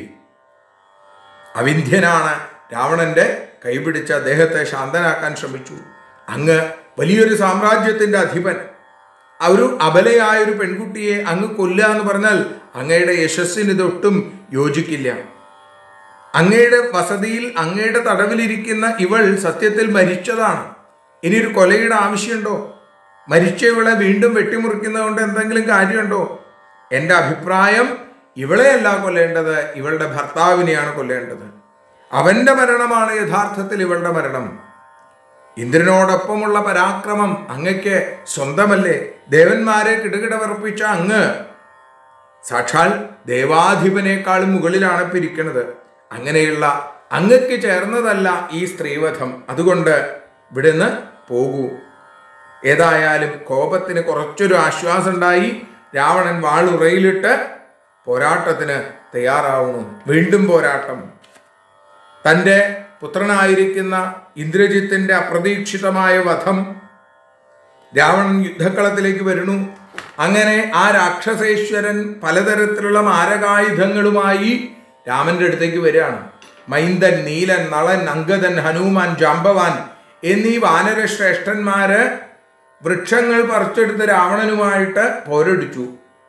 അവിന്ധ്യനാണ് രാവണന്റെ കൈപിടിച്ച് അദ്ദേഹത്തെ ശാന്തനാക്കാൻ ശ്രമിച്ചു അങ്ങ് വലിയൊരു സാമ്രാജ്യത്തിന്റെ അധിപൻ ആ ഒരു അബലയായ ഒരു പെൺകുട്ടിയെ അങ്ങ് കൊല്ലുക എന്ന് പറഞ്ഞാൽ അങ്ങയുടെ യശസ്സിന് ഇതൊട്ടും യോജിക്കില്ല അങ്ങയുടെ വസതിയിൽ അങ്ങയുടെ തടവിലിരിക്കുന്ന ഇവൾ സത്യത്തിൽ മരിച്ചതാണ് ഇനി ഒരു കൊലയുടെ ആവശ്യമുണ്ടോ മരിച്ച ഇവളെ വീണ്ടും വെട്ടിമുറിക്കുന്നത് കൊണ്ട് എന്തെങ്കിലും കാര്യമുണ്ടോ എൻ്റെ അഭിപ്രായം ഇവളെയല്ല കൊല്ലേണ്ടത് ഇവളുടെ ഭർത്താവിനെയാണ് കൊല്ലേണ്ടത് അവന്റെ മരണമാണ് യഥാർത്ഥത്തിൽ ഇവളുടെ മരണം ഇന്ദ്രനോടൊപ്പമുള്ള പരാക്രമം അങ്ങയ്ക്ക് സ്വന്തമല്ലേ ദേവന്മാരെ കിടുകിട വിറപ്പിച്ച അങ്ങ് സാക്ഷാൽ ദേവാധിപനേക്കാളും മുകളിലാണ് ഇപ്പൊ ഇരിക്കുന്നത് അങ്ങനെയുള്ള അങ്ങക്ക് ചേർന്നതല്ല ഈ സ്ത്രീവധം അതുകൊണ്ട് ഇവിടുന്ന് പോകൂ ഏതായാലും കോപത്തിന് കുറച്ചൊരു ആശ്വാസം ഉണ്ടായി രാവണൻ വാളുറയിലിട്ട് പോരാട്ടത്തിന് തയ്യാറാവുന്നു വീണ്ടും പോരാട്ടം തൻ്റെ പുത്രനായിരിക്കുന്ന ഇന്ദ്രജിത്തിന്റെ അപ്രതീക്ഷിതമായ വധം രാവണൻ യുദ്ധക്കളത്തിലേക്ക് വരുന്നു അങ്ങനെ ആ രാക്ഷസേശ്വരൻ പലതരത്തിലുള്ള മാരകായുധങ്ങളുമായി രാമന്റെ അടുത്തേക്ക് വരികയാണ് മൈന്ദൻ നീലൻ നളൻ അങ്കദൻ ഹനുമാൻ ജാമ്പവാൻ എന്നീ വാനരശ്രേഷ്ഠന്മാര് വൃക്ഷങ്ങൾ പറിച്ചെടുത്ത് രാവണനുമായിട്ട് പോരടിച്ചു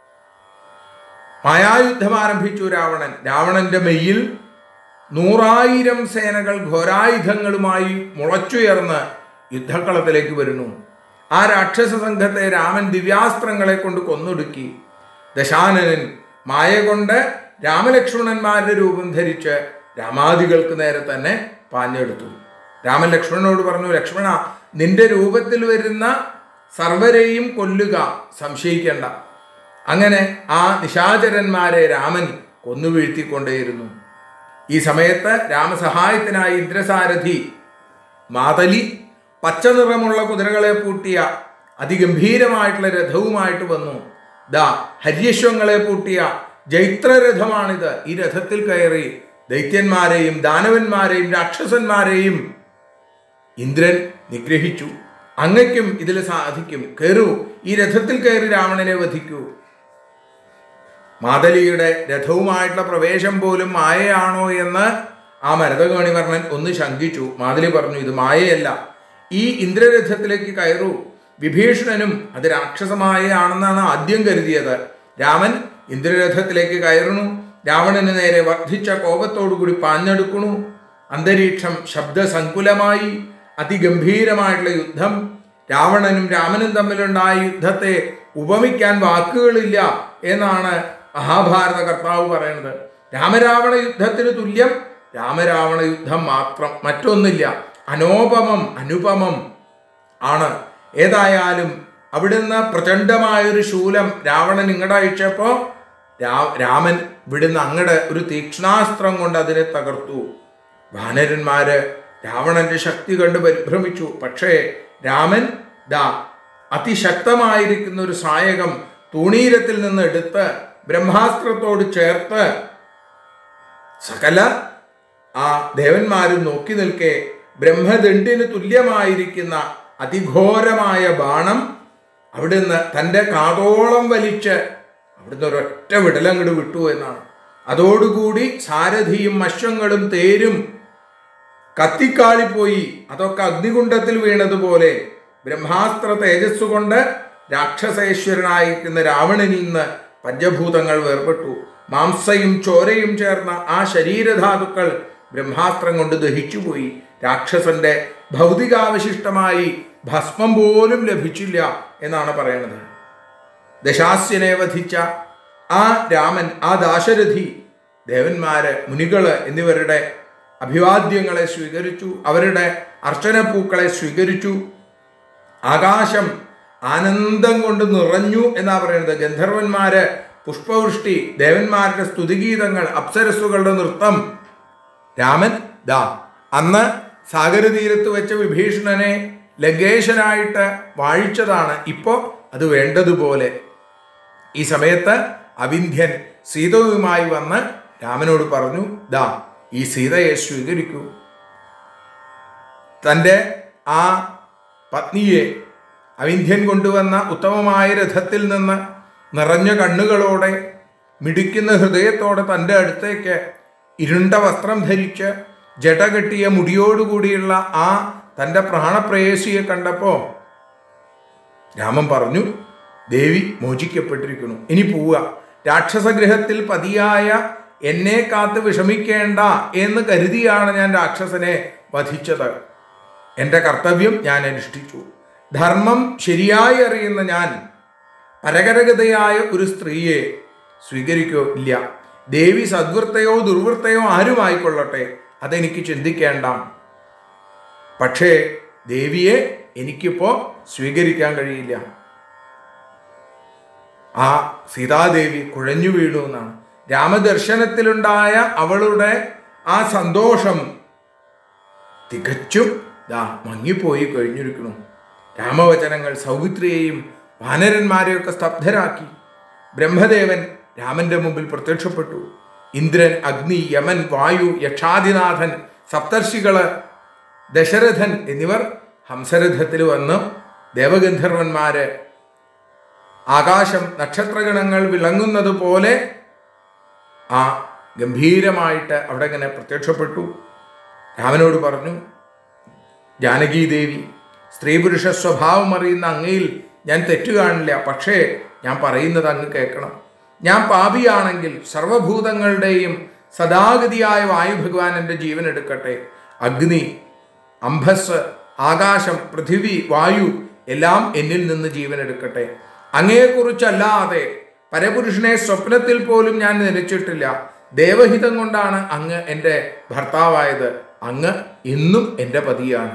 മായായുദ്ധം ആരംഭിച്ചു രാവണൻ രാവണന്റെ മെയ്യിൽ നൂറായിരം സേനകൾ ഘോരായുധങ്ങളുമായി മുളച്ചുയർന്ന് യുദ്ധക്കളത്തിലേക്ക് വരുന്നു ആ രാക്ഷസ സംഘത്തെ രാമൻ ദിവ്യാസ്ത്രങ്ങളെ കൊണ്ട് കൊന്നൊടുക്കി ദശാനനൻ മായ കൊണ്ട് രാമലക്ഷ്മണന്മാരുടെ രൂപം ധരിച്ച് രാമാദികൾക്ക് നേരെ തന്നെ പാഞ്ഞെടുത്തു രാമൻ ലക്ഷ്മണനോട് പറഞ്ഞു ലക്ഷ്മണ നിന്റെ രൂപത്തിൽ വരുന്ന സർവരെയും കൊല്ലുക സംശയിക്കേണ്ട അങ്ങനെ ആ നിശാചരന്മാരെ രാമൻ കൊന്നുവീഴ്ത്തിക്കൊണ്ടേയിരുന്നു ഈ സമയത്ത് രാമസഹായത്തിനായി ഇന്ദ്രസാരഥി മാതലി പച്ച നിറമുള്ള കുതിരകളെ പൂട്ടിയ അതിഗംഭീരമായിട്ടുള്ള രഥവുമായിട്ട് വന്നു ദാ ഹര്യശ്വങ്ങളെ പൂട്ടിയ ജൈത്രരഥമാണിത് ഈ രഥത്തിൽ കയറി ദൈത്യന്മാരെയും ദാനവന്മാരെയും രാക്ഷസന്മാരെയും ഇന്ദ്രൻ നിഗ്രഹിച്ചു അങ്ങയ്ക്കും ഇതിൽ സാധിക്കും കയറൂ ഈ രഥത്തിൽ കയറി രാവണനെ വധിക്കൂ മാതലിയുടെ രഥവുമായിട്ടുള്ള പ്രവേശം പോലും മായയാണോ എന്ന് ആ മരതകമണിവർണ്ണൻ ഒന്ന് ശങ്കിച്ചു മാതലി പറഞ്ഞു ഇത് മായയല്ല ഈ ഇന്ദ്രരഥത്തിലേക്ക് കയറൂ വിഭീഷണനും അത് രാക്ഷസമായയാണെന്നാണ് ആദ്യം കരുതിയത് രാമൻ ഇന്ദ്രരഥത്തിലേക്ക് കയറുന്നു രാവണന് നേരെ വർദ്ധിച്ച കോപത്തോടുകൂടി പാഞ്ഞെടുക്കണു അന്തരീക്ഷം ശബ്ദസങ്കുലമായി അതിഗംഭീരമായിട്ടുള്ള യുദ്ധം രാവണനും രാമനും തമ്മിലുണ്ടായ യുദ്ധത്തെ ഉപമിക്കാൻ വാക്കുകളില്ല എന്നാണ് മഹാഭാരത കർത്താവ് പറയുന്നത് രാമരാവണ യുദ്ധത്തിന് തുല്യം രാമരാവണ യുദ്ധം മാത്രം മറ്റൊന്നില്ല അനോപമം അനുപമം ആണ് ഏതായാലും അവിടുന്ന് പ്രചണ്ഡമായൊരു ശൂലം രാവണൻ ഇങ്ങടെ അയച്ചപ്പോ രാ- രാമൻ ഇവിടുന്ന് അങ്ങടെ ഒരു തീക്ഷ്ണാസ്ത്രം കൊണ്ട് അതിനെ തകർത്തു വാനരന്മാര് രാവണന്റെ ശക്തി കണ്ട് പരിഭ്രമിച്ചു പക്ഷേ രാമൻ ദാ അതിശക്തമായിരിക്കുന്ന ഒരു സായകം തൂണീരത്തിൽ നിന്ന് എടുത്ത് ബ്രഹ്മാസ്ത്രത്തോട് ചേർത്ത് സകല ആ ദേവന്മാരും നോക്കി നിൽക്കെ ബ്രഹ്മദണ്ഡിന് തുല്യമായിരിക്കുന്ന അതിഘോരമായ ബാണം അവിടുന്ന് തൻ്റെ കാതോളം വലിച്ച് അവിടുന്ന് ഒരൊറ്റ വിടലങ്ങട് വിട്ടു എന്നാണ് അതോടുകൂടി സാരഥിയും അശ്വങ്ങളും തേരും കത്തിക്കാളിപ്പോയി അതൊക്കെ അഗ്നികുണ്ഡത്തിൽ വീണതുപോലെ ബ്രഹ്മാസ്ത്ര തേജസ് കൊണ്ട് രാക്ഷസേശ്വരനായിരിക്കുന്ന രാവണനിൽ നിന്ന് പഞ്ചഭൂതങ്ങൾ വേർപെട്ടു മാംസയും ചോരയും ചേർന്ന ആ ശരീരധാതുക്കൾ ബ്രഹ്മാസ്ത്രം കൊണ്ട് ദഹിച്ചുപോയി രാക്ഷസന്റെ ഭൗതികാവശിഷ്ടമായി ഭസ്മം പോലും ലഭിച്ചില്ല എന്നാണ് പറയുന്നത് ദശാസ്യനെ വധിച്ച ആ രാമൻ ആ ദാശരഥി ദേവന്മാര് മുനികള് എന്നിവരുടെ അഭിവാദ്യങ്ങളെ സ്വീകരിച്ചു അവരുടെ അർച്ചനപ്പൂക്കളെ സ്വീകരിച്ചു ആകാശം ആനന്ദം കൊണ്ട് നിറഞ്ഞു എന്നാ പറയുന്നത് ഗന്ധർവന്മാര് പുഷ്പവൃഷ്ടി ദേവന്മാരുടെ സ്തുതിഗീതങ്ങൾ അപ്സരസ്സുകളുടെ നൃത്തം രാമൻ ദാ അന്ന് സാഗരതീരത്ത് വെച്ച വിഭീഷണനെ ലങ്കേശനായിട്ട് വാഴിച്ചതാണ് ഇപ്പോൾ അത് വേണ്ടതുപോലെ ഈ സമയത്ത് അവിന്ധ്യൻ സീതയുമായി വന്ന് രാമനോട് പറഞ്ഞു ദാ ഈ സീതയെ സ്വീകരിക്കൂ തൻ്റെ ആ പത്നിയെ അവിന്ധ്യൻ കൊണ്ടുവന്ന ഉത്തമമായ രഥത്തിൽ നിന്ന് നിറഞ്ഞ കണ്ണുകളോടെ മിടിക്കുന്ന ഹൃദയത്തോടെ തൻ്റെ അടുത്തേക്ക് ഇരുണ്ട വസ്ത്രം ധരിച്ച് ജട കെട്ടിയ മുടിയോടുകൂടിയുള്ള ആ തൻ്റെ പ്രാണപ്രേയസിയെ കണ്ടപ്പോൾ രാമൻ പറഞ്ഞു ദേവി മോചിക്കപ്പെട്ടിരിക്കുന്നു ഇനി പോവുക രാക്ഷസഗൃഹത്തിൽ പതിയായ എന്നെ കാത്ത് വിഷമിക്കേണ്ട എന്ന് കരുതിയാണ് ഞാൻ രാക്ഷസനെ വധിച്ചത് എൻ്റെ കർത്തവ്യം ഞാൻ അനുഷ്ഠിച്ചു ധർമ്മം ശരിയായി അറിയുന്ന ഞാൻ പരകരഗതയായ ഒരു സ്ത്രീയെ സ്വീകരിക്കോ ഇല്ല ദേവി സദ്വൃത്തയോ ദുർവൃത്തയോ ആരുമായിക്കൊള്ളട്ടെ അതെനിക്ക് ചിന്തിക്കേണ്ട പക്ഷേ ദേവിയെ എനിക്കിപ്പോ സ്വീകരിക്കാൻ കഴിയില്ല ആ സീതാദേവി കുഴഞ്ഞു വീണു എന്നാണ് രാമദർശനത്തിലുണ്ടായ അവളുടെ ആ സന്തോഷം തികച്ചും ദാ മങ്ങിപ്പോയി കഴിഞ്ഞിരിക്കുന്നു രാമവചനങ്ങൾ സൗമിത്രിയെയും വാനരന്മാരെയൊക്കെ സ്തബ്ധരാക്കി ബ്രഹ്മദേവൻ രാമന്റെ മുമ്പിൽ പ്രത്യക്ഷപ്പെട്ടു ഇന്ദ്രൻ അഗ്നി യമൻ വായു യക്ഷാദിനാഥൻ സപ്തർഷികള് ദശരഥൻ എന്നിവർ ഹംസരഥത്തിൽ വന്ന് ദേവഗന്ധർവന്മാര് ആകാശം നക്ഷത്രഗണങ്ങൾ വിളങ്ങുന്നത് പോലെ ആ ഗംഭീരമായിട്ട് അവിടെ ഇങ്ങനെ പ്രത്യക്ഷപ്പെട്ടു രാമനോട് പറഞ്ഞു ജാനകീദേവി സ്ത്രീ പുരുഷ സ്വഭാവം അറിയുന്ന അങ്ങയിൽ ഞാൻ തെറ്റു കാണില്ല പക്ഷേ ഞാൻ പറയുന്നത് അങ്ങ് കേൾക്കണം ഞാൻ പാപിയാണെങ്കിൽ സർവഭൂതങ്ങളുടെയും സദാഗതിയായ വായു ഭഗവാൻ എൻ്റെ ജീവൻ എടുക്കട്ടെ അഗ്നി അംഭസ് ആകാശം പൃഥിവി വായു എല്ലാം എന്നിൽ നിന്ന് ജീവൻ എടുക്കട്ടെ അങ്ങയെക്കുറിച്ചല്ലാതെ പരപുരുഷനെ സ്വപ്നത്തിൽ പോലും ഞാൻ നനച്ചിട്ടില്ല ദേവഹിതം കൊണ്ടാണ് അങ്ങ് എൻ്റെ ഭർത്താവായത് അങ്ങ് ഇന്നും എൻ്റെ പതിയാണ്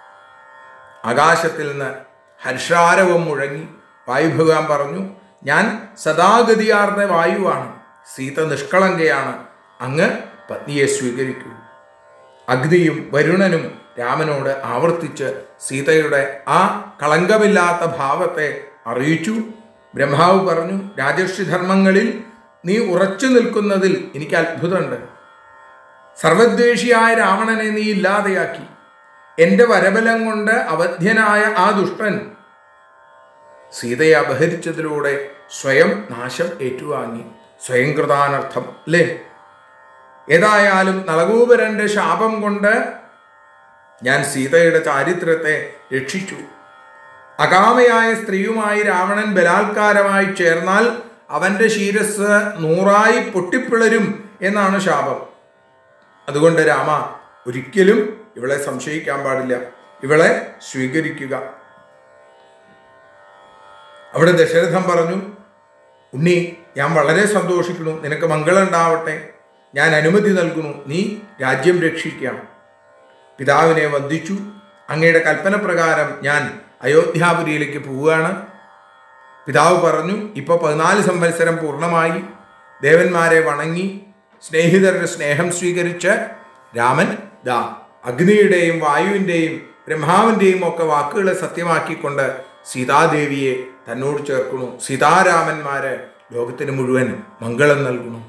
ആകാശത്തിൽ നിന്ന് ഹർഷാരവം മുഴങ്ങി വായുഭഗവാൻ പറഞ്ഞു ഞാൻ സദാഗതിയാർന്ന വായുവാണ് സീത നിഷ്കളങ്കയാണ് അങ്ങ് പത്നിയെ സ്വീകരിക്കൂ അഗ്നിയും വരുണനും രാമനോട് ആവർത്തിച്ച് സീതയുടെ ആ കളങ്കമില്ലാത്ത ഭാവത്തെ അറിയിച്ചു ബ്രഹ്മാവ് പറഞ്ഞു രാജർഷി ധർമ്മങ്ങളിൽ നീ ഉറച്ചു നിൽക്കുന്നതിൽ എനിക്ക് അത്ഭുതമുണ്ട് സർവദ്വേഷിയായ രാവണനെ നീ ഇല്ലാതെയാക്കി എൻ്റെ വരബലം കൊണ്ട് അവധ്യനായ ആ ദുഷ്ടൻ സീതയെ അപഹരിച്ചതിലൂടെ സ്വയം നാശം ഏറ്റുവാങ്ങി സ്വയം കൃതാനർത്ഥം അല്ലേ ഏതായാലും നളകൂപരന്റെ ശാപം കൊണ്ട് ഞാൻ സീതയുടെ ചാരിത്രത്തെ രക്ഷിച്ചു അകാമയായ സ്ത്രീയുമായി രാവണൻ ബലാത്കാരമായി ചേർന്നാൽ അവന്റെ ശീരസ് നൂറായി പൊട്ടിപ്പിളരും എന്നാണ് ശാപം അതുകൊണ്ട് രാമ ഒരിക്കലും ഇവളെ സംശയിക്കാൻ പാടില്ല ഇവളെ സ്വീകരിക്കുക അവിടെ ദശരഥൻ പറഞ്ഞു ഉണ്ണി ഞാൻ വളരെ സന്തോഷിക്കുന്നു നിനക്ക് മംഗളം ഉണ്ടാവട്ടെ ഞാൻ അനുമതി നൽകുന്നു നീ രാജ്യം രക്ഷിക്കാം പിതാവിനെ വന്ദിച്ചു അങ്ങയുടെ കൽപ്പന പ്രകാരം ഞാൻ അയോധ്യാപുരിയിലേക്ക് പോവുകയാണ് പിതാവ് പറഞ്ഞു ഇപ്പോൾ പതിനാല് സംവത്സരം പൂർണ്ണമായി ദേവന്മാരെ വണങ്ങി സ്നേഹിതരുടെ സ്നേഹം സ്വീകരിച്ച് രാമൻ ദാ അഗ്നിയുടെയും വായുവിൻ്റെയും ബ്രഹ്മാവിൻ്റെയും ഒക്കെ വാക്കുകളെ സത്യമാക്കിക്കൊണ്ട് സീതാദേവിയെ തന്നോട് ചേർക്കണു സീതാരാമന്മാര് ലോകത്തിന് മുഴുവൻ മംഗളം നൽകണു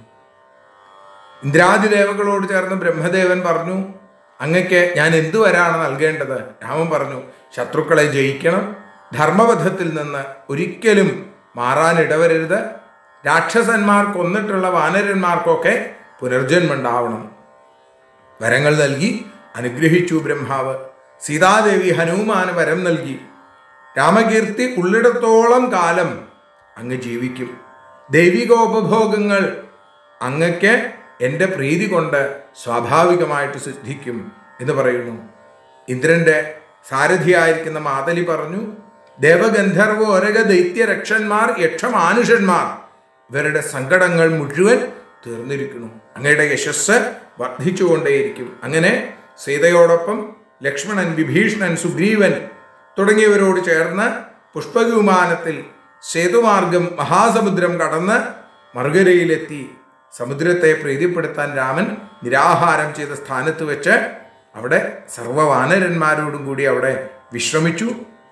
ഇന്ദ്രാദിദേവകളോട് ചേർന്ന് ബ്രഹ്മദേവൻ പറഞ്ഞു അങ്ങക്ക് ഞാൻ എന്തു വരാണ് നൽകേണ്ടത് രാമൻ പറഞ്ഞു ശത്രുക്കളെ ജയിക്കണം ധർമ്മപഥത്തിൽ നിന്ന് ഒരിക്കലും മാറാൻ ഇടവരരുത് രാക്ഷസന്മാർ കൊന്നിട്ടുള്ള വാനരന്മാർക്കൊക്കെ പുനർജന്മം ഉണ്ടാവണം വരങ്ങൾ നൽകി അനുഗ്രഹിച്ചു ബ്രഹ്മാവ് സീതാദേവി ഹനുമാന് വരം നൽകി രാമകീർത്തി ഉള്ളിടത്തോളം കാലം അങ്ങ് ജീവിക്കും ദൈവികോപഭോഗങ്ങൾ അങ്ങക്ക് എൻ്റെ പ്രീതി കൊണ്ട് സ്വാഭാവികമായിട്ട് സിദ്ധിക്കും എന്ന് പറയുന്നു ഇന്ദ്രന്റെ സാരഥിയായിരിക്കുന്ന മാതലി പറഞ്ഞു ദേവഗന്ധർവ ഒരക ദൈത്യരക്ഷന്മാർ യക്ഷമാനുഷന്മാർ ഇവരുടെ സങ്കടങ്ങൾ മുഴുവൻ തീർന്നിരിക്കുന്നു അങ്ങയുടെ യശസ് വർദ്ധിച്ചുകൊണ്ടേയിരിക്കും അങ്ങനെ സീതയോടൊപ്പം ലക്ഷ്മണൻ വിഭീഷണൻ സുഗ്രീവൻ തുടങ്ങിയവരോട് ചേർന്ന് പുഷ്പവിമാനത്തിൽ സേതുമാർഗം മഹാസമുദ്രം കടന്ന് മറുകരയിലെത്തി സമുദ്രത്തെ പ്രീതിപ്പെടുത്താൻ രാമൻ നിരാഹാരം ചെയ്ത സ്ഥാനത്ത് വെച്ച് അവിടെ സർവ്വവാനരന്മാരോടും കൂടി അവിടെ വിശ്രമിച്ചു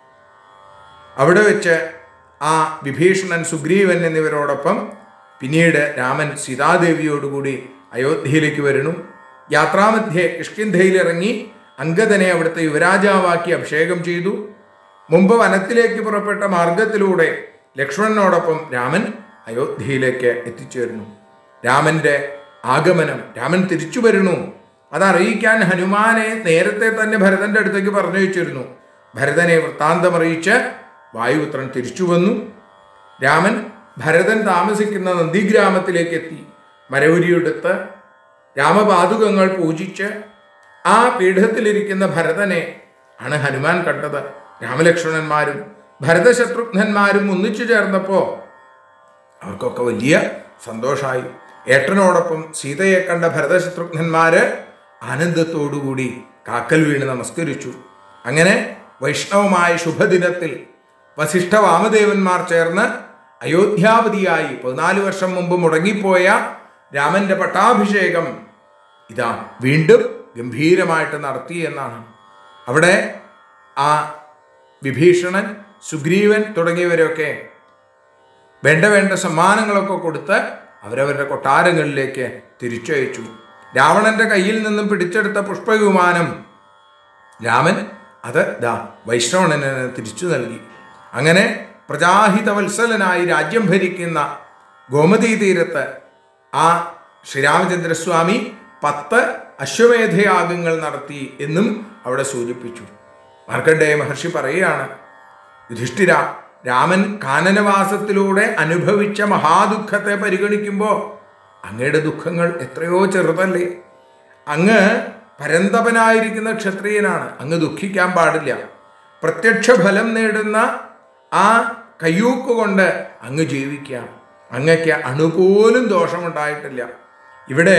അവിടെ വെച്ച് ആ വിഭീഷണൻ സുഗ്രീവൻ എന്നിവരോടൊപ്പം പിന്നീട് രാമൻ സീതാദേവിയോടുകൂടി അയോധ്യയിലേക്ക് വരുന്നു യാത്രാമധ്യേ കിഷ്കിന്ധയിലിറങ്ങി അങ്കദനെ അവിടുത്തെ യുവരാജാവാക്കി അഭിഷേകം ചെയ്തു മുമ്പ് വനത്തിലേക്ക് പുറപ്പെട്ട മാർഗത്തിലൂടെ ലക്ഷ്മണനോടൊപ്പം രാമൻ അയോധ്യയിലേക്ക് എത്തിച്ചേർന്നു രാമന്റെ ആഗമനം രാമൻ തിരിച്ചു വരുന്നു അതറിയിക്കാൻ ഹനുമാനെ നേരത്തെ തന്നെ ഭരതന്റെ അടുത്തേക്ക് പറഞ്ഞു വെച്ചിരുന്നു ഭരതനെ വൃത്താന്തം അറിയിച്ച് വായുപുത്രൻ തിരിച്ചു വന്നു രാമൻ ഭരതൻ താമസിക്കുന്ന നന്ദിഗ്രാമത്തിലേക്ക് എത്തി മരവുരിയെടുത്ത് രാമപാതുകങ്ങൾ പൂജിച്ച് ആ പീഠത്തിലിരിക്കുന്ന ഭരതനെ ആണ് ഹനുമാൻ കണ്ടത് രാമലക്ഷ്മണന്മാരും ഭരതശത്രുഘ്നന്മാരും ഒന്നിച്ചു ചേർന്നപ്പോൾ അവർക്കൊക്കെ വലിയ സന്തോഷമായി ഏട്ടനോടൊപ്പം സീതയെ കണ്ട ഭരതശത്രുഘ്നന്മാര് ആനന്ദത്തോടുകൂടി കാക്കൽ വീണ് നമസ്കരിച്ചു അങ്ങനെ വൈഷ്ണവമായ ശുഭദിനത്തിൽ വസിഷ്ഠ വാമദേവന്മാർ ചേർന്ന് അയോധ്യാപതിയായി പതിനാല് വർഷം മുമ്പ് മുടങ്ങിപ്പോയ രാമന്റെ പട്ടാഭിഷേകം ഇതാ വീണ്ടും ഗംഭീരമായിട്ട് നടത്തി എന്നാണ് അവിടെ ആ വിഭീഷണൻ സുഗ്രീവൻ തുടങ്ങിയവരൊക്കെ വേണ്ട വേണ്ട സമ്മാനങ്ങളൊക്കെ കൊടുത്ത് അവരവരുടെ കൊട്ടാരങ്ങളിലേക്ക് തിരിച്ചയച്ചു രാവണന്റെ കയ്യിൽ നിന്നും പിടിച്ചെടുത്ത പുഷ്പവിമാനം രാമൻ അത് ദാ വൈഷ്ണവണന് തിരിച്ചു നൽകി അങ്ങനെ പ്രജാഹിതവത്സലനായി രാജ്യം ഭരിക്കുന്ന ഗോമതി തീരത്ത് ആ ശ്രീരാമചന്ദ്രസ്വാമി പത്ത് അശ്വമേധയാഗങ്ങൾ നടത്തി എന്നും അവിടെ സൂചിപ്പിച്ചു മാർക്കണ്ഡേയ മഹർഷി പറയുകയാണ് യുധിഷ്ഠിര രാമൻ കാനനവാസത്തിലൂടെ അനുഭവിച്ച മഹാദുഃഖത്തെ പരിഗണിക്കുമ്പോൾ അങ്ങയുടെ ദുഃഖങ്ങൾ എത്രയോ ചെറുതല്ലേ അങ്ങ് പരന്തപനായിരിക്കുന്ന ക്ഷത്രിയനാണ് അങ്ങ് ദുഃഖിക്കാൻ പാടില്ല പ്രത്യക്ഷ ഫലം നേടുന്ന ആ കയ്യൂക്ക് കൊണ്ട് അങ്ങ് ജീവിക്കാം അങ്ങക്ക് അണുപോലും ദോഷമുണ്ടായിട്ടില്ല ഇവിടെ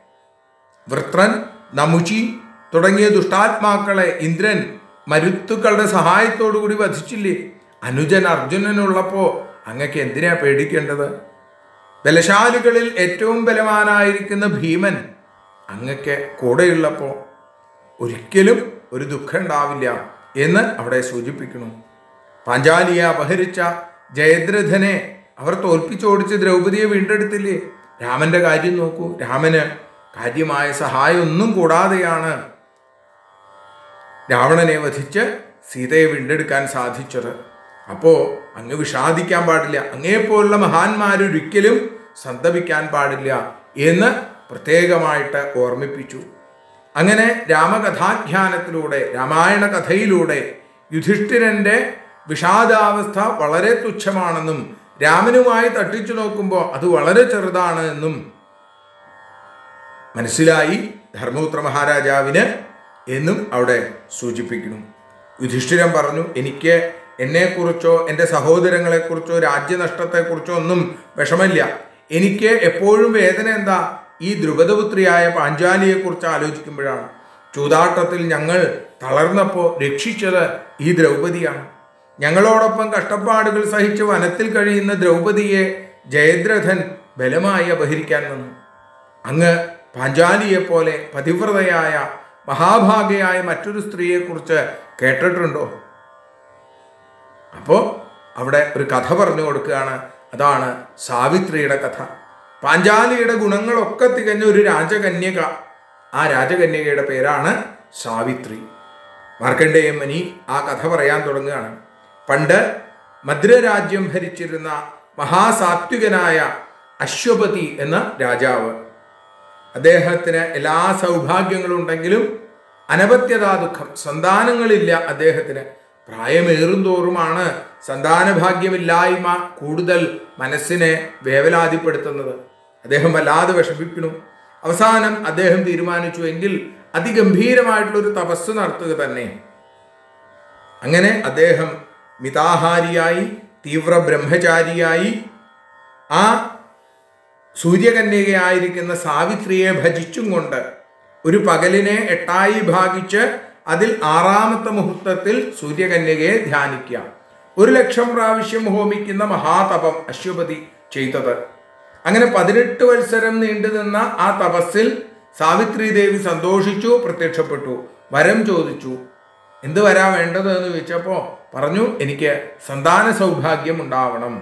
വൃത്രൻ നമുചി തുടങ്ങിയ ദുഷ്ടാത്മാക്കളെ ഇന്ദ്രൻ മരുത്തുക്കളുടെ സഹായത്തോടു കൂടി വധിച്ചില്ലേ അനുജൻ അർജുനനുള്ളപ്പോ അങ്ങക്ക് എന്തിനാ പേടിക്കേണ്ടത് ബലശാലികളിൽ ഏറ്റവും ബലവാനായിരിക്കുന്ന ഭീമൻ അങ്ങക്ക് കൂടെയുള്ളപ്പോ ഒരിക്കലും ഒരു ദുഃഖം ഉണ്ടാവില്ല എന്ന് അവിടെ സൂചിപ്പിക്കുന്നു പാഞ്ചാലിയെ അപഹരിച്ച ജയദ്രഥനെ അവർ തോൽപ്പിച്ചോടിച്ച് ദ്രൗപദിയെ വീണ്ടെടുത്തില്ലേ രാമന്റെ കാര്യം നോക്കൂ രാമന് കാര്യമായ സഹായം ഒന്നും കൂടാതെയാണ് രാവണനെ വധിച്ച് സീതയെ വീണ്ടെടുക്കാൻ സാധിച്ചത് അപ്പോ അങ്ങ് വിഷാദിക്കാൻ പാടില്ല അങ്ങേപ്പോലുള്ള മഹാന്മാരൊരിക്കലും സന്തപിക്കാൻ പാടില്ല എന്ന് പ്രത്യേകമായിട്ട് ഓർമ്മിപ്പിച്ചു അങ്ങനെ രാമകഥാഖ്യാനത്തിലൂടെ രാമായണ കഥയിലൂടെ യുധിഷ്ഠിരന്റെ വിഷാദാവസ്ഥ വളരെ തുച്ഛമാണെന്നും രാമനുമായി തട്ടിച്ചു നോക്കുമ്പോൾ അത് വളരെ ചെറുതാണ് എന്നും മനസ്സിലായി ധർമ്മപുത്ര മഹാരാജാവിന് എന്നും അവിടെ സൂചിപ്പിക്കുന്നു യുധിഷ്ഠിരൻ പറഞ്ഞു എനിക്ക് എന്നെക്കുറിച്ചോ എൻ്റെ സഹോദരങ്ങളെക്കുറിച്ചോ രാജ്യനഷ്ടത്തെക്കുറിച്ചോ ഒന്നും വിഷമമില്ല എനിക്ക് എപ്പോഴും വേദന എന്താ ഈ ദ്രുപദപുത്രിയായ പാഞ്ചാലിയെക്കുറിച്ച് ആലോചിക്കുമ്പോഴാണ് ചൂതാട്ടത്തിൽ ഞങ്ങൾ തളർന്നപ്പോൾ രക്ഷിച്ചത് ഈ ദ്രൗപദിയാണ് ഞങ്ങളോടൊപ്പം കഷ്ടപ്പാടുകൾ സഹിച്ച് വനത്തിൽ കഴിയുന്ന ദ്രൗപദിയെ ജയദ്രഥൻ ബലമായി അപഹരിക്കാൻ വന്നു അങ്ങ് പാഞ്ചാലിയെ പോലെ പതിവ്രതയായ മഹാഭാഗയായ മറ്റൊരു സ്ത്രീയെക്കുറിച്ച് കേട്ടിട്ടുണ്ടോ അപ്പോൾ അവിടെ ഒരു കഥ പറഞ്ഞു കൊടുക്കുകയാണ് അതാണ് സാവിത്രിയുടെ കഥ പാഞ്ചാലിയുടെ ഗുണങ്ങളൊക്കെ തികഞ്ഞ ഒരു രാജകന്യക ആ രാജകന്യകയുടെ പേരാണ് സാവിത്രി മാർക്കണ്ഡേയ മുനി ആ കഥ പറയാൻ തുടങ്ങുകയാണ് പണ്ട് മദ്രരാജ്യം ഭരിച്ചിരുന്ന മഹാസാത്വികനായ അശ്വപതി എന്ന രാജാവ് അദ്ദേഹത്തിന് എല്ലാ സൗഭാഗ്യങ്ങളും ഉണ്ടെങ്കിലും അനപത്യതാ ദുഃഖം സന്താനങ്ങളില്ല അദ്ദേഹത്തിന് പ്രായമേറും തോറുമാണ് സന്താനഭാഗ്യമില്ലായ്മ കൂടുതൽ മനസ്സിനെ വേവലാതിപ്പെടുത്തുന്നത് അദ്ദേഹം വല്ലാതെ വിഷമിക്കുന്നു അവസാനം അദ്ദേഹം തീരുമാനിച്ചു എങ്കിൽ അതിഗംഭീരമായിട്ടുള്ള ഒരു തപസ് നടത്തുക തന്നെ അങ്ങനെ അദ്ദേഹം മിതാഹാരിയായി തീവ്ര ബ്രഹ്മചാരിയായി ആ സൂര്യകന്യകയായിരിക്കുന്ന സാവിത്രിയെ ഭജിച്ചും കൊണ്ട് ഒരു പകലിനെ എട്ടായി ഭാഗിച്ച് അതിൽ ആറാമത്തെ മുഹൂർത്തത്തിൽ സൂര്യകന്യകയെ ധ്യാനിക്കുക ഒരു ലക്ഷം പ്രാവശ്യം ഹോമിക്കുന്ന മഹാതപം അശ്വപതി ചെയ്തത് അങ്ങനെ പതിനെട്ട് വത്സരം നീണ്ടുനിന്ന ആ തപസ്സിൽ സാവിത്രി ദേവി സന്തോഷിച്ചു പ്രത്യക്ഷപ്പെട്ടു വരം ചോദിച്ചു എന്ത് വരാ വേണ്ടത് എന്ന് ചോദിച്ചപ്പോ പറഞ്ഞു എനിക്ക് സന്താന സൗഭാഗ്യം ഉണ്ടാവണം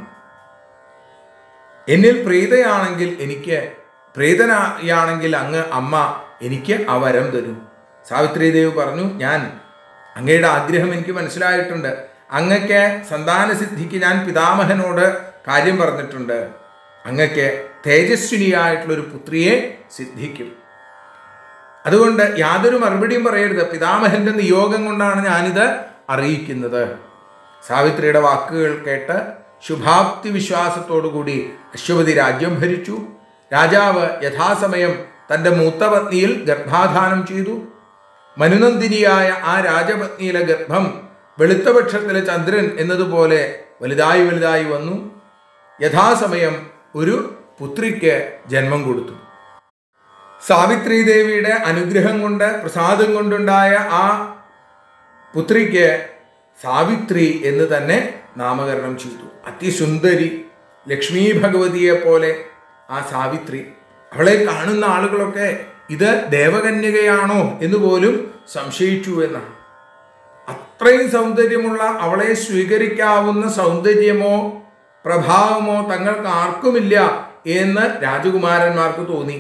എന്നിൽ പ്രീതയാണെങ്കിൽ എനിക്ക് പ്രീതനായാണെങ്കിൽ അങ്ങ് അമ്മ എനിക്ക് ആ വരം തരൂ സാവിത്രി ദേവി പറഞ്ഞു ഞാൻ അങ്ങയുടെ ആഗ്രഹം എനിക്ക് മനസ്സിലായിട്ടുണ്ട് അങ്ങക്ക് സന്താന സിദ്ധിക്ക് ഞാൻ പിതാമഹനോട് കാര്യം പറഞ്ഞിട്ടുണ്ട് അങ്ങക്ക് തേജസ്വിനിയായിട്ടുള്ള ഒരു പുത്രിയെ സിദ്ധിക്കും അതുകൊണ്ട് യാതൊരു മറുപടിയും പറയരുത് പിതാമഹന്റെ നിയോഗം കൊണ്ടാണ് ഞാനിത് അറിയിക്കുന്നത് സാവിത്രിയുടെ വാക്കുകൾ കേട്ട് ശുഭാപ്തി വിശ്വാസത്തോടുകൂടി അശ്വപതി രാജ്യം ഭരിച്ചു രാജാവ് യഥാസമയം തൻ്റെ മൂത്ത പത്നിയിൽ ഗർഭാധാനം ചെയ്തു മനുനന്ദിനിയായ ആ രാജപത്നിയിലെ ഗർഭം വെളുത്തപക്ഷത്തിലെ ചന്ദ്രൻ എന്നതുപോലെ വലുതായി വലുതായി വന്നു യഥാസമയം ഒരു പുത്രിക്ക് ജന്മം കൊടുത്തു സാവിത്രി ദേവിയുടെ അനുഗ്രഹം കൊണ്ട് പ്രസാദം കൊണ്ടുണ്ടായ ആ പുത്രിക്ക് സാവിത്രി എന്ന് തന്നെ നാമകരണം ചെയ്തു അതിസുന്ദരി ലക്ഷ്മി ഭഗവതിയെ പോലെ ആ സാവിത്രി അവളെ കാണുന്ന ആളുകളൊക്കെ ഇത് ദേവകന്യകയാണോ എന്ന് പോലും സംശയിച്ചു എന്നാണ് അത്രയും സൗന്ദര്യമുള്ള അവളെ സ്വീകരിക്കാവുന്ന സൗന്ദര്യമോ പ്രഭാവമോ തങ്ങൾക്ക് ആർക്കുമില്ല എന്ന് രാജകുമാരന്മാർക്ക് തോന്നി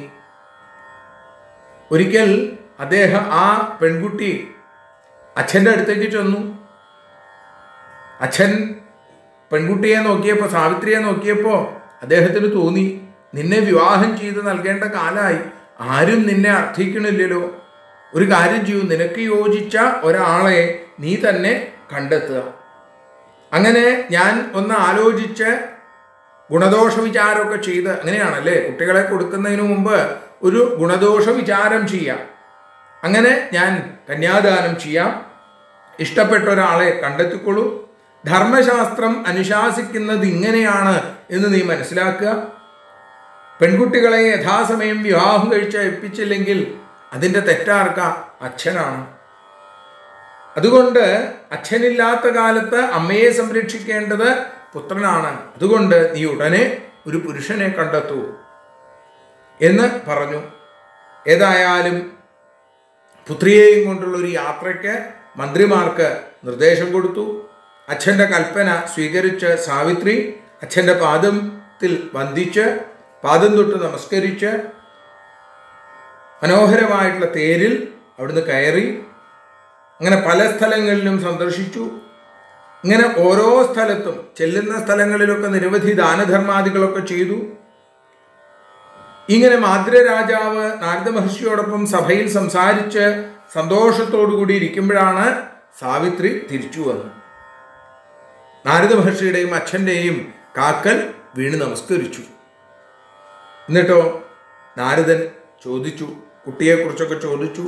ഒരിക്കൽ അദ്ദേഹം ആ പെൺകുട്ടി അച്ഛൻ്റെ അടുത്തേക്ക് ചെന്നു അച്ഛൻ പെൺകുട്ടിയെ നോക്കിയപ്പോൾ സാവിത്രിയെ നോക്കിയപ്പോൾ അദ്ദേഹത്തിന് തോന്നി നിന്നെ വിവാഹം ചെയ്ത് നൽകേണ്ട കാലമായി ആരും നിന്നെ അർത്ഥിക്കണില്ലല്ലോ ഒരു കാര്യം ചെയ്യൂ നിനക്ക് യോജിച്ച ഒരാളെ നീ തന്നെ കണ്ടെത്തുക അങ്ങനെ ഞാൻ ഒന്ന് ആലോചിച്ച് ഗുണദോഷ വിചാരമൊക്കെ ചെയ്ത് അങ്ങനെയാണല്ലേ കുട്ടികളെ കൊടുക്കുന്നതിന് മുമ്പ് ഒരു ഗുണദോഷ വിചാരം ചെയ്യാം അങ്ങനെ ഞാൻ കന്യാദാനം ചെയ്യാം ഇഷ്ടപ്പെട്ട ഒരാളെ കണ്ടെത്തിക്കൊള്ളൂ ധർമ്മശാസ്ത്രം അനുശാസിക്കുന്നത് ഇങ്ങനെയാണ് എന്ന് നീ മനസ്സിലാക്കുക പെൺകുട്ടികളെ യഥാസമയം വിവാഹം കഴിച്ച് ഏൽപ്പിച്ചില്ലെങ്കിൽ അതിൻ്റെ തെറ്റാർക്ക അച്ഛനാണ് അതുകൊണ്ട് അച്ഛനില്ലാത്ത കാലത്ത് അമ്മയെ സംരക്ഷിക്കേണ്ടത് പുത്രനാണ് അതുകൊണ്ട് നീ ഉടനെ ഒരു പുരുഷനെ കണ്ടെത്തൂ എന്ന് പറഞ്ഞു ഏതായാലും പുത്രിയെയും കൊണ്ടുള്ള ഒരു യാത്രയ്ക്ക് മന്ത്രിമാർക്ക് നിർദ്ദേശം കൊടുത്തു അച്ഛൻ്റെ കൽപ്പന സ്വീകരിച്ച് സാവിത്രി അച്ഛൻ്റെ പാദത്തിൽ വന്ദിച്ച് പാദം തൊട്ട് നമസ്കരിച്ച് മനോഹരമായിട്ടുള്ള തേരിൽ അവിടുന്ന് കയറി അങ്ങനെ പല സ്ഥലങ്ങളിലും സന്ദർശിച്ചു ഇങ്ങനെ ഓരോ സ്ഥലത്തും ചെല്ലുന്ന സ്ഥലങ്ങളിലൊക്കെ നിരവധി ദാനധർമാദികളൊക്കെ ചെയ്തു ഇങ്ങനെ മാതൃ രാജാവ് നാരദ മഹർഷിയോടൊപ്പം സഭയിൽ സംസാരിച്ച് സന്തോഷത്തോടുകൂടി ഇരിക്കുമ്പോഴാണ് സാവിത്രി തിരിച്ചു വന്നത് നാരദ മഹർഷിയുടെയും അച്ഛൻ്റെയും കാക്കൽ വീണ് നമസ്കരിച്ചു എന്നിട്ടോ നാരദൻ ചോദിച്ചു കുട്ടിയെക്കുറിച്ചൊക്കെ ചോദിച്ചു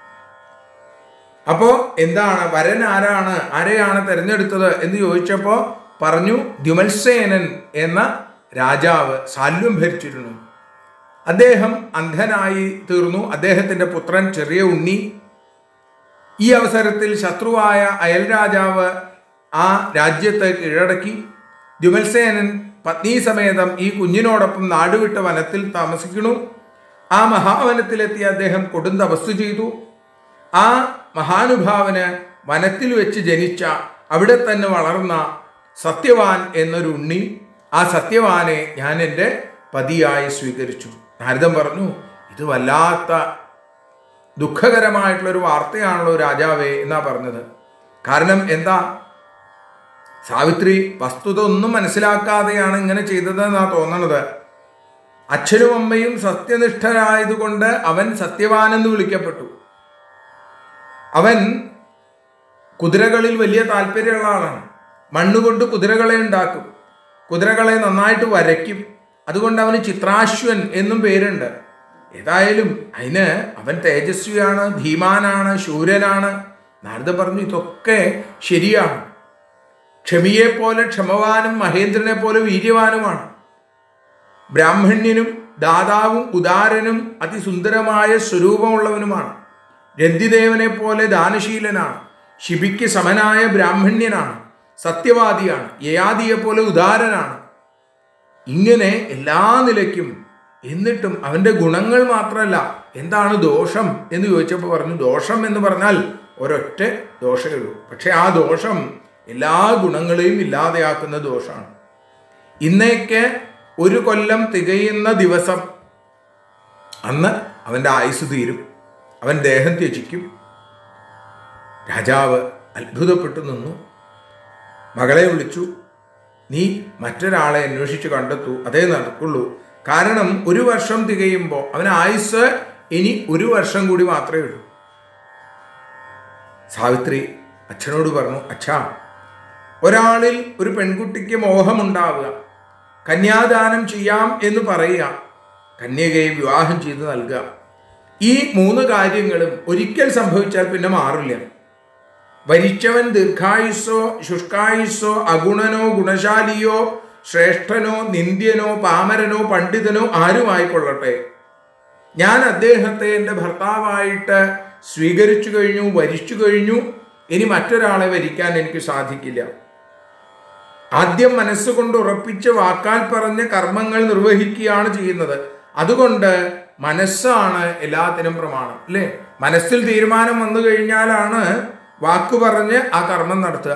അപ്പോ എന്താണ് വരൻ ആരാണ് ആരെയാണ് തെരഞ്ഞെടുത്തത് എന്ന് ചോദിച്ചപ്പോ പറഞ്ഞു ദ്യുമത്സേനൻ എന്ന രാജാവ് ശാല്യം ഭരിച്ചിരുന്നു അദ്ദേഹം അന്ധനായി തീർന്നു അദ്ദേഹത്തിന്റെ പുത്രൻ ചെറിയ ഉണ്ണി ഈ അവസരത്തിൽ ശത്രുവായ അയൽ രാജാവ് ആ രാജ്യത്തെ കീഴടക്കി ദ്യുമത്സേനൻ പത്നി സമേതം ഈ കുഞ്ഞിനോടൊപ്പം നാടുവിട്ട വനത്തിൽ താമസിക്കുന്നു ആ മഹാവനത്തിലെത്തി അദ്ദേഹം കൊടും തപസ് ചെയ്തു ആ മഹാനുഭാവന് വനത്തിൽ വെച്ച് ജനിച്ച അവിടെ തന്നെ വളർന്ന സത്യവാൻ എന്നൊരു ഉണ്ണി ആ സത്യവാനെ ഞാൻ എൻ്റെ പതിയായി സ്വീകരിച്ചു നാരദൻ പറഞ്ഞു ഇത് വല്ലാത്ത ദുഃഖകരമായിട്ടുള്ളൊരു വാർത്തയാണല്ലോ രാജാവേ എന്നാ പറഞ്ഞത് കാരണം എന്താ സാവിത്രി വസ്തുത ഒന്നും മനസ്സിലാക്കാതെയാണ് ഇങ്ങനെ ചെയ്തതെന്നാ തോന്നണത് അച്ഛനും അമ്മയും സത്യനിഷ്ഠരായതുകൊണ്ട് അവൻ സത്യവാനെന്ന് വിളിക്കപ്പെട്ടു അവൻ കുതിരകളിൽ വലിയ താല്പര്യമുള്ള ആളാണ് മണ്ണുകൊണ്ട് കുതിരകളെ ഉണ്ടാക്കും കുതിരകളെ നന്നായിട്ട് വരയ്ക്കും അതുകൊണ്ട് അവന് ചിത്രാശ്വൻ എന്നും പേരുണ്ട് ഏതായാലും അതിന് അവൻ തേജസ്വിയാണ് ഭീമാനാണ് ശൂരനാണ് നാരദ പറഞ്ഞു ഇതൊക്കെ ശരിയാണ് ക്ഷമിയെ പോലെ ക്ഷമവാനും മഹേന്ദ്രനെ പോലെ വീര്യവാനുമാണ് ബ്രാഹ്മണ്യനും ദാതാവും ഉദാരനും അതിസുന്ദരമായ സ്വരൂപമുള്ളവനുമാണ് രന്തിദേവനെ പോലെ ദാനശീലനാണ് ശിബിക്ക് സമനായ ബ്രാഹ്മണ്യനാണ് സത്യവാദിയാണ് യയാദിയെ പോലെ ഉദാരനാണ് ഇങ്ങനെ എല്ലാ നിലയ്ക്കും എന്നിട്ടും അവന്റെ ഗുണങ്ങൾ മാത്രമല്ല എന്താണ് ദോഷം എന്ന് ചോദിച്ചപ്പോൾ പറഞ്ഞു ദോഷം എന്ന് പറഞ്ഞാൽ ഒരൊറ്റ ദോഷമേ ഉള്ളൂ പക്ഷെ ആ ദോഷം എല്ലാ ഗുണങ്ങളെയും ഇല്ലാതെയാക്കുന്ന ദോഷമാണ് ഇന്നേക്ക് ഒരു കൊല്ലം തികയുന്ന ദിവസം അന്ന് അവൻ്റെ ആയുസ് തീരും അവൻ ദേഹം ത്യജിക്കും രാജാവ് അത്ഭുതപ്പെട്ടു നിന്നു മകളെ വിളിച്ചു നീ മറ്റൊരാളെ അന്വേഷിച്ച് കണ്ടെത്തൂ അതേ നടക്കുള്ളൂ കാരണം ഒരു വർഷം തികയുമ്പോൾ അവന് ആയുസ് ഇനി ഒരു വർഷം കൂടി മാത്രമേ ഉള്ളൂ സാവിത്രി അച്ഛനോട് പറഞ്ഞു അച്ഛാ ഒരാളിൽ ഒരു പെൺകുട്ടിക്ക് മോഹമുണ്ടാവുക കന്യാദാനം ചെയ്യാം എന്ന് പറയുക കന്യകയെ വിവാഹം ചെയ്ത് നൽകുക ഈ മൂന്ന് കാര്യങ്ങളും ഒരിക്കൽ സംഭവിച്ചാൽ പിന്നെ മാറില്ല വരിച്ചവൻ ദീർഘായുസ്സോ ശുഷ്കായുസ്സോ അഗുണനോ ഗുണശാലിയോ ശ്രേഷ്ഠനോ നിന്ദ്യനോ പാമരനോ പണ്ഡിതനോ ആരുമായിക്കൊള്ളട്ടെ ഞാൻ അദ്ദേഹത്തെ എൻ്റെ ഭർത്താവായിട്ട് സ്വീകരിച്ചു കഴിഞ്ഞു വരിച്ചു കഴിഞ്ഞു ഇനി മറ്റൊരാളെ വരിക്കാൻ എനിക്ക് സാധിക്കില്ല ആദ്യം മനസ്സുകൊണ്ട് ഉറപ്പിച്ച് വാക്കാൽ പറഞ്ഞ് കർമ്മങ്ങൾ നിർവഹിക്കുകയാണ് ചെയ്യുന്നത് അതുകൊണ്ട് മനസ്സാണ് എല്ലാത്തിനും പ്രമാണം അല്ലേ മനസ്സിൽ തീരുമാനം വന്നു കഴിഞ്ഞാലാണ് വാക്കു പറഞ്ഞ് ആ കർമ്മം നടത്തുക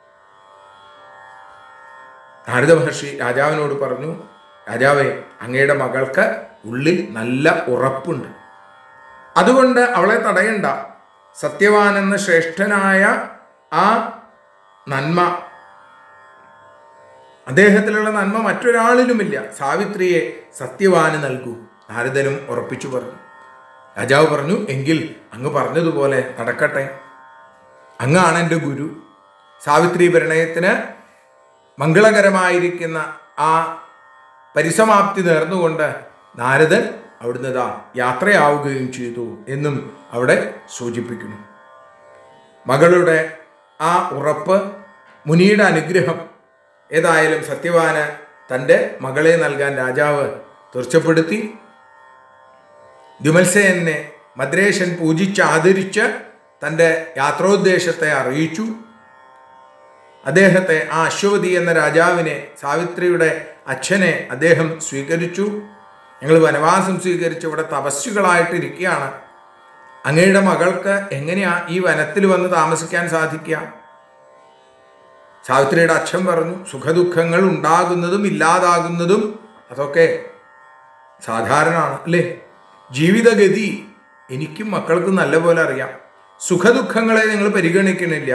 നാരദ മഹർഷി രാജാവിനോട് പറഞ്ഞു രാജാവേ അങ്ങയുടെ മകൾക്ക് ഉള്ളിൽ നല്ല ഉറപ്പുണ്ട് അതുകൊണ്ട് അവളെ തടയണ്ട സത്യവാൻ എന്ന ശ്രേഷ്ഠനായ ആ നന്മ അദ്ദേഹത്തിലുള്ള നന്മ മറ്റൊരാളിലുമില്ല സാവിത്രിയെ സത്യവാന് നൽകൂ നാരദനും ഉറപ്പിച്ചു പറഞ്ഞു രാജാവ് പറഞ്ഞു എങ്കിൽ അങ്ങ് പറഞ്ഞതുപോലെ നടക്കട്ടെ അങ്ങാണ് എൻ്റെ ഗുരു സാവിത്രി പരിണയത്തിന് മംഗളകരമായിരിക്കുന്ന ആ പരിസമാപ്തി നേർന്നുകൊണ്ട് നാരദൻ അവിടുന്ന് ദാ യാത്രയാവുകയും ചെയ്തു എന്നും അവിടെ സൂചിപ്പിക്കുന്നു മകളുടെ ആ ഉറപ്പ് മുനിയുടെ അനുഗ്രഹം ഏതായാലും സത്യവാന് തൻ്റെ മകളെ നൽകാൻ രാജാവ് തീർച്ചപ്പെടുത്തി ദ്യുമത്സേനെ മദ്രേശൻ പൂജിച്ച് ആദരിച്ച് തൻ്റെ യാത്രോദ്ദേശത്തെ അറിയിച്ചു അദ്ദേഹത്തെ ആ അശ്വതി എന്ന രാജാവിനെ സാവിത്രിയുടെ അച്ഛനെ അദ്ദേഹം സ്വീകരിച്ചു ഞങ്ങൾ വനവാസം സ്വീകരിച്ച് ഇവിടെ തപസ്സുകളായിട്ട് ഇരിക്കുകയാണ് അങ്ങയുടെ മകൾക്ക് എങ്ങനെയാ ഈ വനത്തിൽ വന്ന് താമസിക്കാൻ സാധിക്കുക സാവിത്രിയുടെ അച്ഛൻ പറഞ്ഞു സുഖദുഃഖങ്ങൾ ഉണ്ടാകുന്നതും ഇല്ലാതാകുന്നതും അതൊക്കെ സാധാരണമാണ് അല്ലേ ജീവിതഗതി എനിക്കും മക്കൾക്കും നല്ലപോലെ അറിയാം സുഖദുഃഖങ്ങളെ നിങ്ങൾ പരിഗണിക്കണില്ല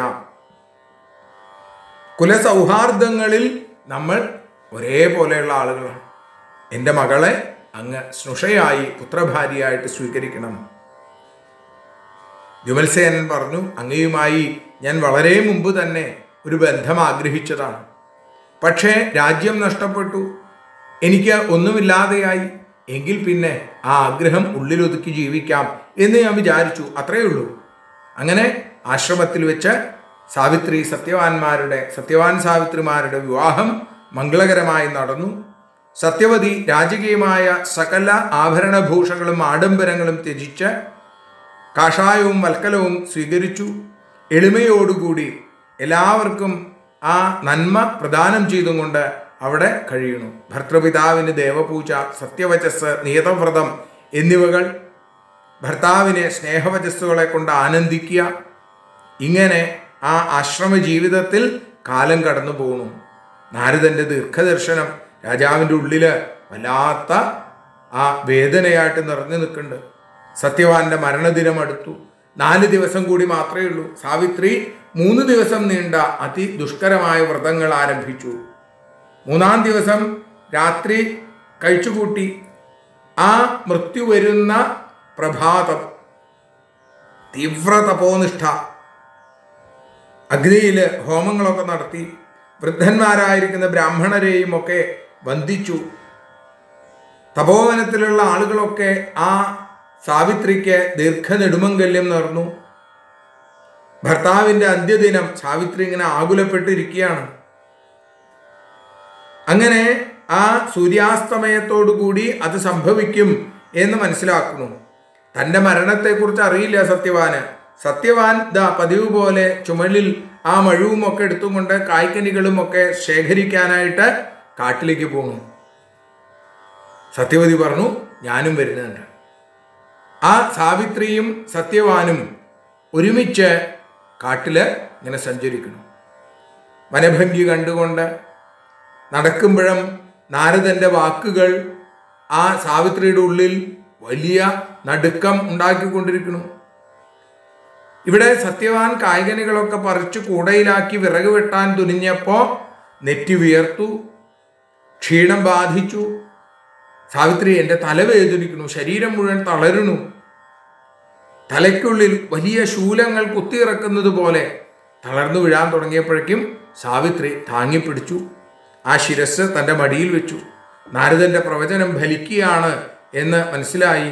കുലസൗഹാർദ്ദങ്ങളിൽ നമ്മൾ ഒരേപോലെയുള്ള ആളുകളാണ് എൻ്റെ മകളെ അങ്ങ് സ്നുഷയായി പുത്രഭാര്യയായിട്ട് സ്വീകരിക്കണം വിമൽസേനൻ പറഞ്ഞു അങ്ങയുമായി ഞാൻ വളരെ മുമ്പ് തന്നെ ഒരു ബന്ധം ആഗ്രഹിച്ചതാണ് പക്ഷേ രാജ്യം നഷ്ടപ്പെട്ടു എനിക്ക് ഒന്നുമില്ലാതെയായി എങ്കിൽ പിന്നെ ആ ആഗ്രഹം ഉള്ളിലൊതുക്കി ജീവിക്കാം എന്ന് ഞാൻ വിചാരിച്ചു അത്രയേ ഉള്ളൂ അങ്ങനെ ആശ്രമത്തിൽ വെച്ച് സാവിത്രി സത്യവാന്മാരുടെ സത്യവാൻ സാവിത്രിമാരുടെ വിവാഹം മംഗളകരമായി നടന്നു സത്യവതി രാജകീയമായ സകല ആഭരണഭൂഷകളും ആഡംബരങ്ങളും ത്യജിച്ച് കാഷായവും വൽക്കലവും സ്വീകരിച്ചു എളിമയോടുകൂടി എല്ലാവർക്കും ആ നന്മ പ്രദാനം ചെയ്തും കൊണ്ട് അവിടെ കഴിയണു ഭർത്തൃപിതാവിന് ദേവപൂജ സത്യവചസ് നിയതവ്രതം എന്നിവകൾ ഭർത്താവിനെ സ്നേഹവചസ്സുകളെ കൊണ്ട് ആനന്ദിക്കുക ഇങ്ങനെ ആ ആശ്രമ ജീവിതത്തിൽ കാലം കടന്നു പോകുന്നു നാരദന്റെ ദീർഘദർശനം രാജാവിൻ്റെ ഉള്ളില് വല്ലാത്ത ആ വേദനയായിട്ട് നിറഞ്ഞു നിൽക്കുന്നുണ്ട് സത്യവാന്റെ മരണദിനം അടുത്തു നാല് ദിവസം കൂടി മാത്രമേ ഉള്ളൂ സാവിത്രി മൂന്ന് ദിവസം നീണ്ട അതിദുഷ്കരമായ വ്രതങ്ങൾ ആരംഭിച്ചു മൂന്നാം ദിവസം രാത്രി കഴിച്ചുകൂട്ടി ആ മൃത്യു വരുന്ന പ്രഭാതം തീവ്ര തപോനിഷ്ഠ അഗ്നിയിൽ ഹോമങ്ങളൊക്കെ നടത്തി വൃദ്ധന്മാരായിരിക്കുന്ന ബ്രാഹ്മണരെയും ഒക്കെ വന്ദിച്ചു തപോവനത്തിലുള്ള ആളുകളൊക്കെ ആ സാവിത്രിക്ക് ദീർഘനെടുമംഗല്യം നേർന്നു ഭർത്താവിന്റെ അന്ത്യദിനം സാവിത്രി ഇങ്ങനെ ആകുലപ്പെട്ടിരിക്കുകയാണ് അങ്ങനെ ആ സൂര്യാസ്തമയത്തോടു കൂടി അത് സംഭവിക്കും എന്ന് മനസ്സിലാക്കുന്നു തന്റെ മരണത്തെക്കുറിച്ച് അറിയില്ല സത്യവാന് സത്യവാൻ ദാ പതിവ് പോലെ ചുമലിൽ ആ മഴുവും ഒക്കെ എടുത്തുകൊണ്ട് കായ്ക്കനികളും ഒക്കെ ശേഖരിക്കാനായിട്ട് കാട്ടിലേക്ക് പോണു സത്യവതി പറഞ്ഞു ഞാനും വരുന്നുണ്ട് ആ സാവിത്രിയും സത്യവാനും ഒരുമിച്ച് കാട്ടില് ഇങ്ങനെ സഞ്ചരിക്കുന്നു വനഭംഗി കണ്ടുകൊണ്ട് നടക്കുമ്പോഴും നാരദന്റെ വാക്കുകൾ ആ സാവിത്രിയുടെ ഉള്ളിൽ വലിയ നടുക്കം ഉണ്ടാക്കിക്കൊണ്ടിരിക്കുന്നു ഇവിടെ സത്യവാൻ കായികനികളൊക്കെ പറിച്ചു കൂടയിലാക്കി വിറക് വെട്ടാൻ തുനിഞ്ഞപ്പോ നെറ്റി വിയർത്തു ക്ഷീണം ബാധിച്ചു സാവിത്രി എൻ്റെ തല വേദനിക്കുന്നു ശരീരം മുഴുവൻ തളരുന്നു തലയ്ക്കുള്ളിൽ വലിയ ശൂലങ്ങൾ കുത്തിയിറക്കുന്നത് പോലെ തളർന്നു വീഴാൻ തുടങ്ങിയപ്പോഴേക്കും സാവിത്രി താങ്ങിപ്പിടിച്ചു ആ ശിരസ് തൻ്റെ മടിയിൽ വെച്ചു നാരദന്റെ പ്രവചനം ഫലിക്കുകയാണ് എന്ന് മനസ്സിലായി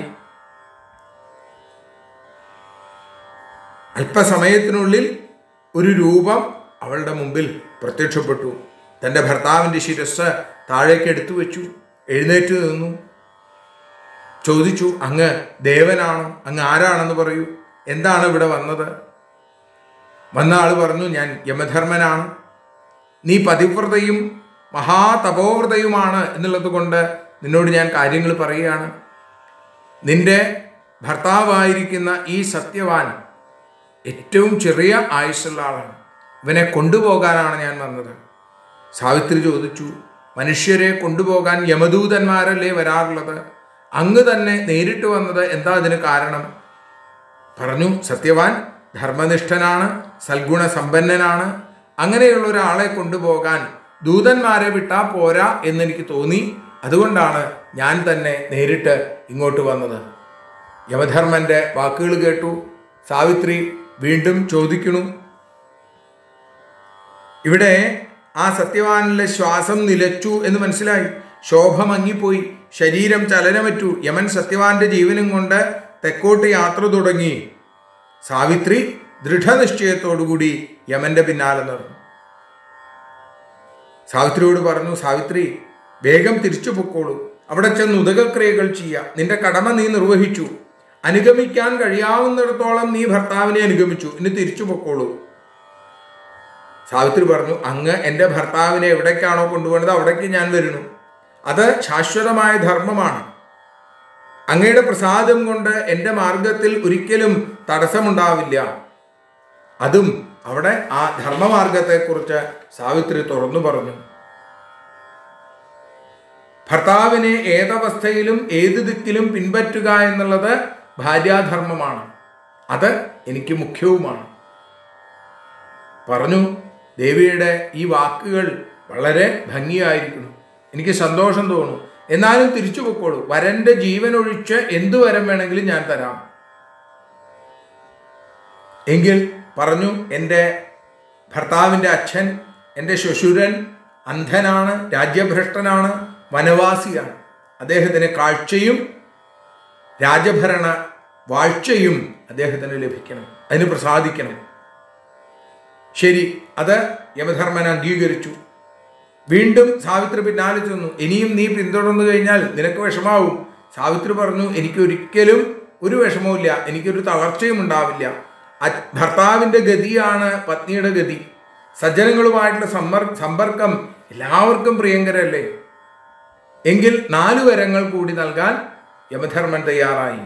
അല്പസമയത്തിനുള്ളിൽ ഒരു രൂപം അവളുടെ മുമ്പിൽ പ്രത്യക്ഷപ്പെട്ടു തൻ്റെ ഭർത്താവിൻ്റെ ശിരസ് താഴേക്ക് എടുത്തു വെച്ചു എഴുന്നേറ്റ് നിന്നു ചോദിച്ചു അങ്ങ് ദേവനാണോ അങ്ങ് ആരാണെന്ന് പറയൂ എന്താണ് ഇവിടെ വന്നത് വന്ന ആൾ പറഞ്ഞു ഞാൻ യമധർമ്മനാണ് നീ പതിവ്രതയും മഹാതപോവ്രതയുമാണ് എന്നുള്ളത് കൊണ്ട് നിന്നോട് ഞാൻ കാര്യങ്ങൾ പറയുകയാണ് നിന്റെ ഭർത്താവായിരിക്കുന്ന ഈ സത്യവാൻ ഏറ്റവും ചെറിയ ആയുസ്സുള്ള ആളാണ് ഇവനെ കൊണ്ടുപോകാനാണ് ഞാൻ വന്നത് സാവിത്രി ചോദിച്ചു മനുഷ്യരെ കൊണ്ടുപോകാൻ യമദൂതന്മാരല്ലേ വരാറുള്ളത് അങ്ങ് തന്നെ നേരിട്ട് വന്നത് എന്താ അതിന് കാരണം പറഞ്ഞു സത്യവാൻ ധർമ്മനിഷ്ഠനാണ് സൽഗുണ സമ്പന്നനാണ് അങ്ങനെയുള്ള ഒരാളെ കൊണ്ടുപോകാൻ ദൂതന്മാരെ വിട്ടാ പോരാ എന്നെനിക്ക് തോന്നി അതുകൊണ്ടാണ് ഞാൻ തന്നെ നേരിട്ട് ഇങ്ങോട്ട് വന്നത് യമധർമ്മന്റെ വാക്കുകൾ കേട്ടു സാവിത്രി വീണ്ടും ചോദിക്കണു ഇവിടെ ആ സത്യവാനിലെ ശ്വാസം നിലച്ചു എന്ന് മനസ്സിലായി ശോഭ മങ്ങിപ്പോയി ശരീരം ചലനമറ്റു യമൻ സത്യവാന്റെ ജീവനും കൊണ്ട് തെക്കോട്ട് യാത്ര തുടങ്ങി സാവിത്രി ദൃഢനിശ്ചയത്തോടുകൂടി യമന്റെ പിന്നാലെ നടന്നു സാവിത്രിയോട് പറഞ്ഞു സാവിത്രി വേഗം തിരിച്ചു പൊക്കോളൂ അവിടെ ചെന്ന് ഉദകക്രിയകൾ ചെയ്യുക നിന്റെ കടമ നീ നിർവഹിച്ചു അനുഗമിക്കാൻ കഴിയാവുന്നിടത്തോളം നീ ഭർത്താവിനെ അനുഗമിച്ചു ഇനി തിരിച്ചു പൊക്കോളൂ സാവിത്രി പറഞ്ഞു അങ്ങ് എൻ്റെ ഭർത്താവിനെ എവിടേക്കാണോ കൊണ്ടുപോകുന്നത് അവിടേക്ക് ഞാൻ വരുന്നു അത് ശാശ്വതമായ ധർമ്മമാണ് അങ്ങയുടെ പ്രസാദം കൊണ്ട് എൻ്റെ മാർഗത്തിൽ ഒരിക്കലും തടസ്സമുണ്ടാവില്ല അതും അവിടെ ആ ധർമ്മമാർഗത്തെക്കുറിച്ച് സാവിത്രി തുറന്നു പറഞ്ഞു ഭർത്താവിനെ ഏതവസ്ഥയിലും ഏത് ദിക്കിലും പിൻപറ്റുക എന്നുള്ളത് ഭാര്യാധർമ്മമാണ് അത് എനിക്ക് മുഖ്യവുമാണ് പറഞ്ഞു ദേവിയുടെ ഈ വാക്കുകൾ വളരെ ഭംഗിയായിരിക്കുന്നു എനിക്ക് സന്തോഷം തോന്നും എന്നാലും തിരിച്ചു പൊക്കോളൂ വരന്റെ ജീവൻ ഒഴിച്ച് എന്തു വരം വേണമെങ്കിലും ഞാൻ തരാം എങ്കിൽ പറഞ്ഞു എൻ്റെ ഭർത്താവിൻ്റെ അച്ഛൻ എൻ്റെ ശ്വശുരൻ അന്ധനാണ് രാജ്യഭ്രഷ്ടനാണ് വനവാസിയാണ് അദ്ദേഹത്തിന് കാഴ്ചയും രാജഭരണ വാഴ്ചയും അദ്ദേഹത്തിന് ലഭിക്കണം അതിന് പ്രസാദിക്കണം ശരി അത് യമധർമ്മൻ അംഗീകരിച്ചു വീണ്ടും സാവിത്രി പിന്നാലെ ചെന്നു ഇനിയും നീ പിന്തുടർന്നു കഴിഞ്ഞാൽ നിനക്ക് വിഷമാവും സാവിത്രി പറഞ്ഞു എനിക്ക് ഒരിക്കലും ഒരു വിഷമവുമില്ല എനിക്കൊരു തളർച്ചയും ഉണ്ടാവില്ല അ- ഭർത്താവിൻ്റെ ഗതിയാണ് പത്നിയുടെ ഗതി സജ്ജനങ്ങളുമായിട്ടുള്ള സമ്മർ സമ്പർക്കം എല്ലാവർക്കും പ്രിയങ്കരല്ലേ എങ്കിൽ നാലു വരങ്ങൾ കൂടി നൽകാൻ യമധർമ്മൻ തയ്യാറായി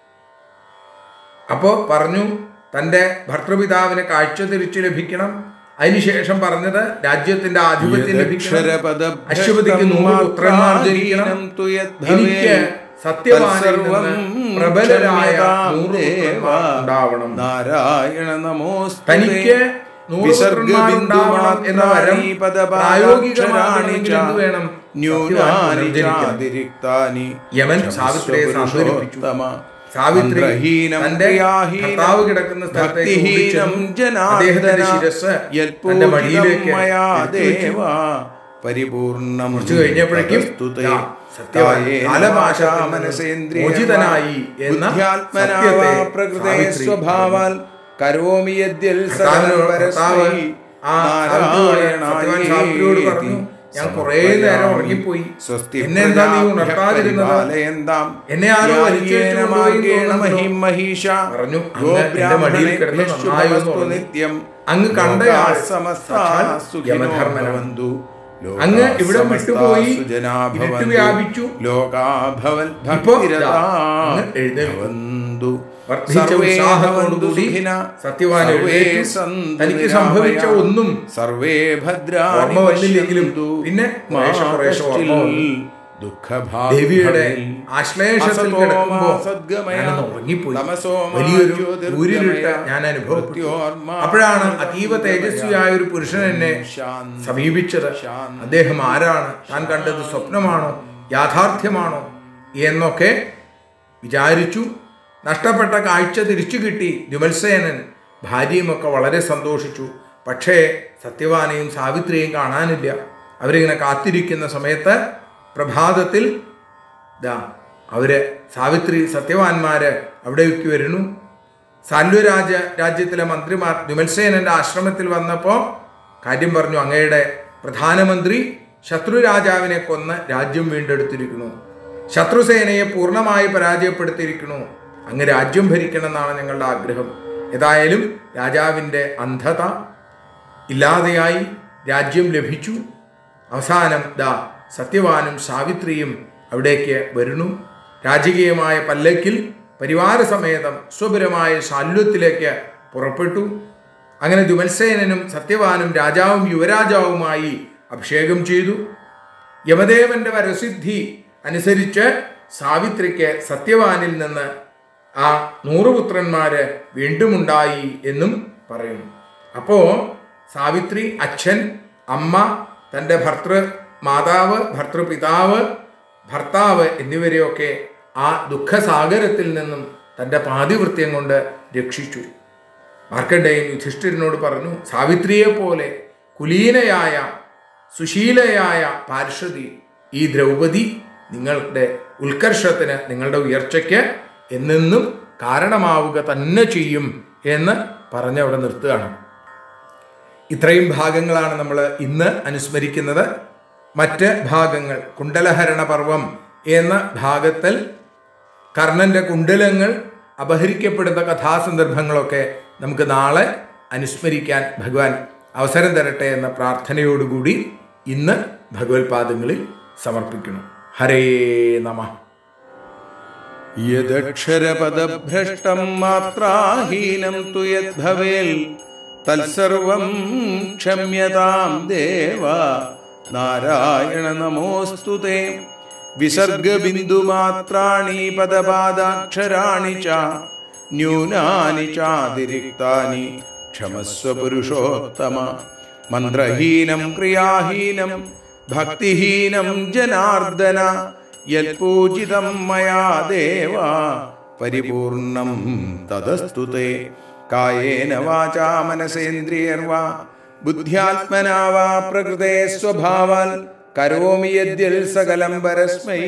അപ്പോ പറഞ്ഞു തന്റെ ഭർത്തൃപിതാവിന് കാഴ്ച തിരിച്ചു ലഭിക്കണം അതിനുശേഷം പറഞ്ഞത് രാജ്യത്തിന്റെ ആധിപത്യം ലഭിക്കണം അശ്വപതിക്ക് നൂറ് പുത്രന്മാർ ജനിക്കണം എനിക്ക് സത്യവാനിൽ നിന്ന് പ്രബലരായ നൂറ് പുത്രന്മാർ ഉണ്ടാവണം നാരായണ നമോ തനിക്ക് നൂറ് പുത്രന്മാർ ഉണ്ടാവണം എന്ന വരം പ്രായോഗികമാണെങ്കിൽ എന്ത് വേണം സത്യവാൻ പുനർജനിക്കണം. യമൻ സാവിത്രിയെ സാന്ത്വനിപ്പിച്ചു സാവിത്രി തന്റെ ഭർത്താവ് കിടക്കുന്ന സ്ഥലത്തേക്ക് ഓടിച്ചെന്നു. അദ്ദേഹത്തിന്റെ ശിരസ് തന്റെ മടിയിലേക്ക് എടുത്തു വെച്ചു. പരിപൂർണം കുറച്ചു കഴിഞ്ഞപ്പോഴേക്കും ദാ സത്യവാൻ കാലപാശത്തിൽ മോചിതനായി എന്ന സത്യത്തെ സാവിത്രി സ്വഭാവാൽ കരോമി യദ്യൽ ഭർത്താവിനോട് ഭർത്താവ് ആ സാവിത്രിയോട് സത്യവാൻ സാവിത്രിയോട് പറഞ്ഞു ഞാൻ കുറേ നേരം ഉറങ്ങിപ്പോയി എന്നെ എന്താ നീ ഉണർത്താതിരുന്നത് എന്നെ ആരോ വലിച്ചേറ്റ് കൊണ്ടുപോയി എന്ന് തോന്നുന്നു. പറഞ്ഞു അങ്ങ് എന്റെ മടിയിൽ കിടന്ന് നന്നായി ഒന്ന് ഉറങ്ങി. അങ്ങ് കണ്ടയാൾ സാക്ഷാൽ യമധർമ്മനാണ്. അങ്ങ് ഇവിടെ വിട്ടുപോയി ഇരുട്ട് വ്യാപിച്ചു ലോകാഭവൽ ഇപ്പോ ദാ അങ്ങ് എഴുന്നേൽക്കുന്നു. വർദ്ധിച്ച ഉത്സാഹത്തോടുകൂടി സത്യവാൻ എഴുന്നേറ്റു. തനിക്ക് സംഭവിച്ച ഒന്നും സർവേ ഓർമ്മ വന്നില്ലെങ്കിലും പിന്നെ കുറേശ്ശെ കുറേശ്ശെ ഓർമ്മ വന്നു. ദേവിയുടെ ആശ്ലേഷത്തിൽ കിടക്കുമ്പോ ഞാനൊന്ന് ഉറങ്ങിപ്പോയി വലിയൊരു ഊരിലിട്ട് ഞാൻ അനുഭവപ്പെട്ടു അപ്പോഴാണ് അതീവ തേജസ്വിയായ ഒരു പുരുഷൻ എന്നെ സമീപിച്ചത് അദ്ദേഹം ആരാണ് താൻ കണ്ടത് സ്വപ്നമാണോ യാഥാർത്ഥ്യമാണോ എന്നൊക്കെ വിചാരിച്ചു നഷ്ടപ്പെട്ട കാഴ്ച തിരിച്ചു കിട്ടി വിമൽസേനൻ ഭാര്യയുമൊക്കെ വളരെ സന്തോഷിച്ചു പക്ഷേ സത്യവാനെയും സാവിത്രിയെയും കാണാനില്ല അവരിങ്ങനെ കാത്തിരിക്കുന്ന സമയത്ത് പ്രഭാതത്തിൽ ദാ അവര് സാവിത്രി സത്യവാന്മാര് അവിടേക്ക് വരുന്നു സാല്വരാജ രാജ്യത്തിലെ മന്ത്രിമാർ വിമൽസേനന്റെ ആശ്രമത്തിൽ വന്നപ്പോൾ കാര്യം പറഞ്ഞു അങ്ങയുടെ പ്രധാനമന്ത്രി ശത്രു രാജാവിനെ കൊന്ന് രാജ്യം വീണ്ടെടുത്തിരിക്കുന്നു ശത്രുസേനയെ പൂർണ്ണമായി പരാജയപ്പെടുത്തിയിരിക്കുന്നു അങ്ങ് രാജ്യം ഭരിക്കണം എന്നാണ് ഞങ്ങളുടെ ആഗ്രഹം ഏതായാലും രാജാവിൻ്റെ അന്ധത ഇല്ലാതെയായി രാജ്യം ലഭിച്ചു അവസാനം ദാ സത്യവാനും സാവിത്രിയും അവിടേക്ക് വരുന്നു രാജകീയമായ പല്ലക്കിൽ പരിവാരസമേതം സ്വപുരമായ ശാല്വത്തിലേക്ക് പുറപ്പെട്ടു അങ്ങനെ ദുമത്സേനനും സത്യവാനും രാജാവും യുവരാജാവുമായി അഭിഷേകം ചെയ്തു യമദേവന്റെ വരസിദ്ധി അനുസരിച്ച് സാവിത്രിക്ക് സത്യവാനിൽ നിന്ന് ആ നൂറ് പുത്രന്മാര് വീണ്ടുമുണ്ടായി എന്നും പറയുന്നു അപ്പോ സാവിത്രി അച്ഛൻ അമ്മ തൻ്റെ ഭർത്തൃ മാതാവ് ഭർത്തൃപിതാവ് ഭർത്താവ് എന്നിവരെയൊക്കെ ആ ദുഃഖസാഗരത്തിൽ നിന്നും തൻ്റെ പാതിവൃത്യം കൊണ്ട് രക്ഷിച്ചു മാർക്കണ്ഡേയൻ യുധിഷ്ഠിരനോട് പറഞ്ഞു സാവിത്രിയെ പോലെ കുലീനയായ സുശീലയായ പാർശ്വതി ഈ ദ്രൗപദി നിങ്ങളുടെ ഉത്കർഷത്തിന് നിങ്ങളുടെ ഉയർച്ചയ്ക്ക് എന്നെന്നും കാരണമാവുക തന്നെ ചെയ്യും എന്ന് പറഞ്ഞ് അവിടെ നിർത്തുകയാണ് ഇത്രയും ഭാഗങ്ങളാണ് നമ്മൾ ഇന്ന് അനുസ്മരിക്കുന്നത് മറ്റ് ഭാഗങ്ങൾ കുണ്ടലഹരണ പർവം എന്ന ഭാഗത്തിൽ കർണന്റെ കുണ്ടലങ്ങൾ അപഹരിക്കപ്പെടുന്ന കഥാസന്ദർഭങ്ങളൊക്കെ നമുക്ക് നാളെ അനുസ്മരിക്കാൻ ഭഗവാൻ അവസരം തരട്ടെ എന്ന പ്രാർത്ഥനയോടുകൂടി ഇന്ന് ഭഗവത്പാദങ്ങളിൽ സമർപ്പിക്കുന്നു ഹരേ നമ യദക്ഷരപദഭ്രഷ്ടം മാത്രാഹീനം തു യദ്ഭവേൽ തത്സർവം ക്ഷമ്യതാം ദേവ നാരായണ നമോസ്തു തേ വിസർഗബിന്ദുമാത്രാണി പദപാദാക്ഷരാണി ച ന്യൂനാനി ചാതിരിക്താനി ക്ഷമസ്വ പുരുഷോത്തമ മന്ത്രഹീനം ക്രിയാഹീനം ഭക്തിഹീനം ജനാർദ്ദന യൽപൂജിതം മയാ ദേവ പരിപൂർണം തദസ്തു തേ കായേന വാചാ മനസേന്ദ്രിയർവാ ബുദ്ധ്യാത്മനാ വാ പ്രകൃതേ സ്വഭാവാൽ കരോമി യദ്യൽ സകലം പരസ്മൈ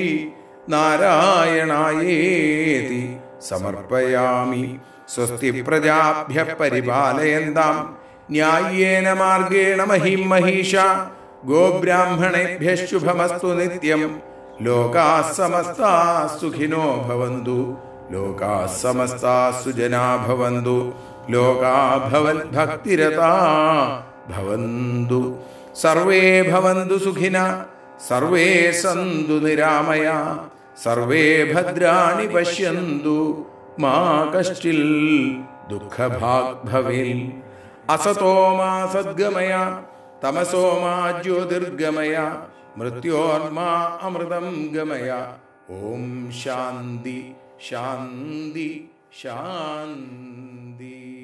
നാരായണായേതി സമർപ്പയാമി സ്വസ്തി പ്രജാഭ്യ പരിപാലയന്താം ന്യായേന മാർഗേണ മഹിം മഹീഷ ഗോബ്രാഹ്മണേഭ്യ ശുഭമസ്തു നിത്യം ലോകാ സമസ്താ സുഖിനോ ഭവന്തു ലോകാ സമസ്താ സുജനാ ഭവന്തു ലോകാ ഭവൽ ഭക്തിരതാ ഭവന്തു സർവേ ഭവന്തു സുഖിന സർവേ സന്തു നിരാമയ സർവേ ഭദ്രാണി പശ്യന്തു മാ കശ്ചിൽ ദുഃഖഭാഗ് ഭവേൽ അസതോ മാ സദ്ഗമയ തമസോ മാ ജ്യോതിർഗമയ മൃത്യോർമാ അമൃതം ഗമയ ഓം ശാന്തി ശാന്തി ശാന്തി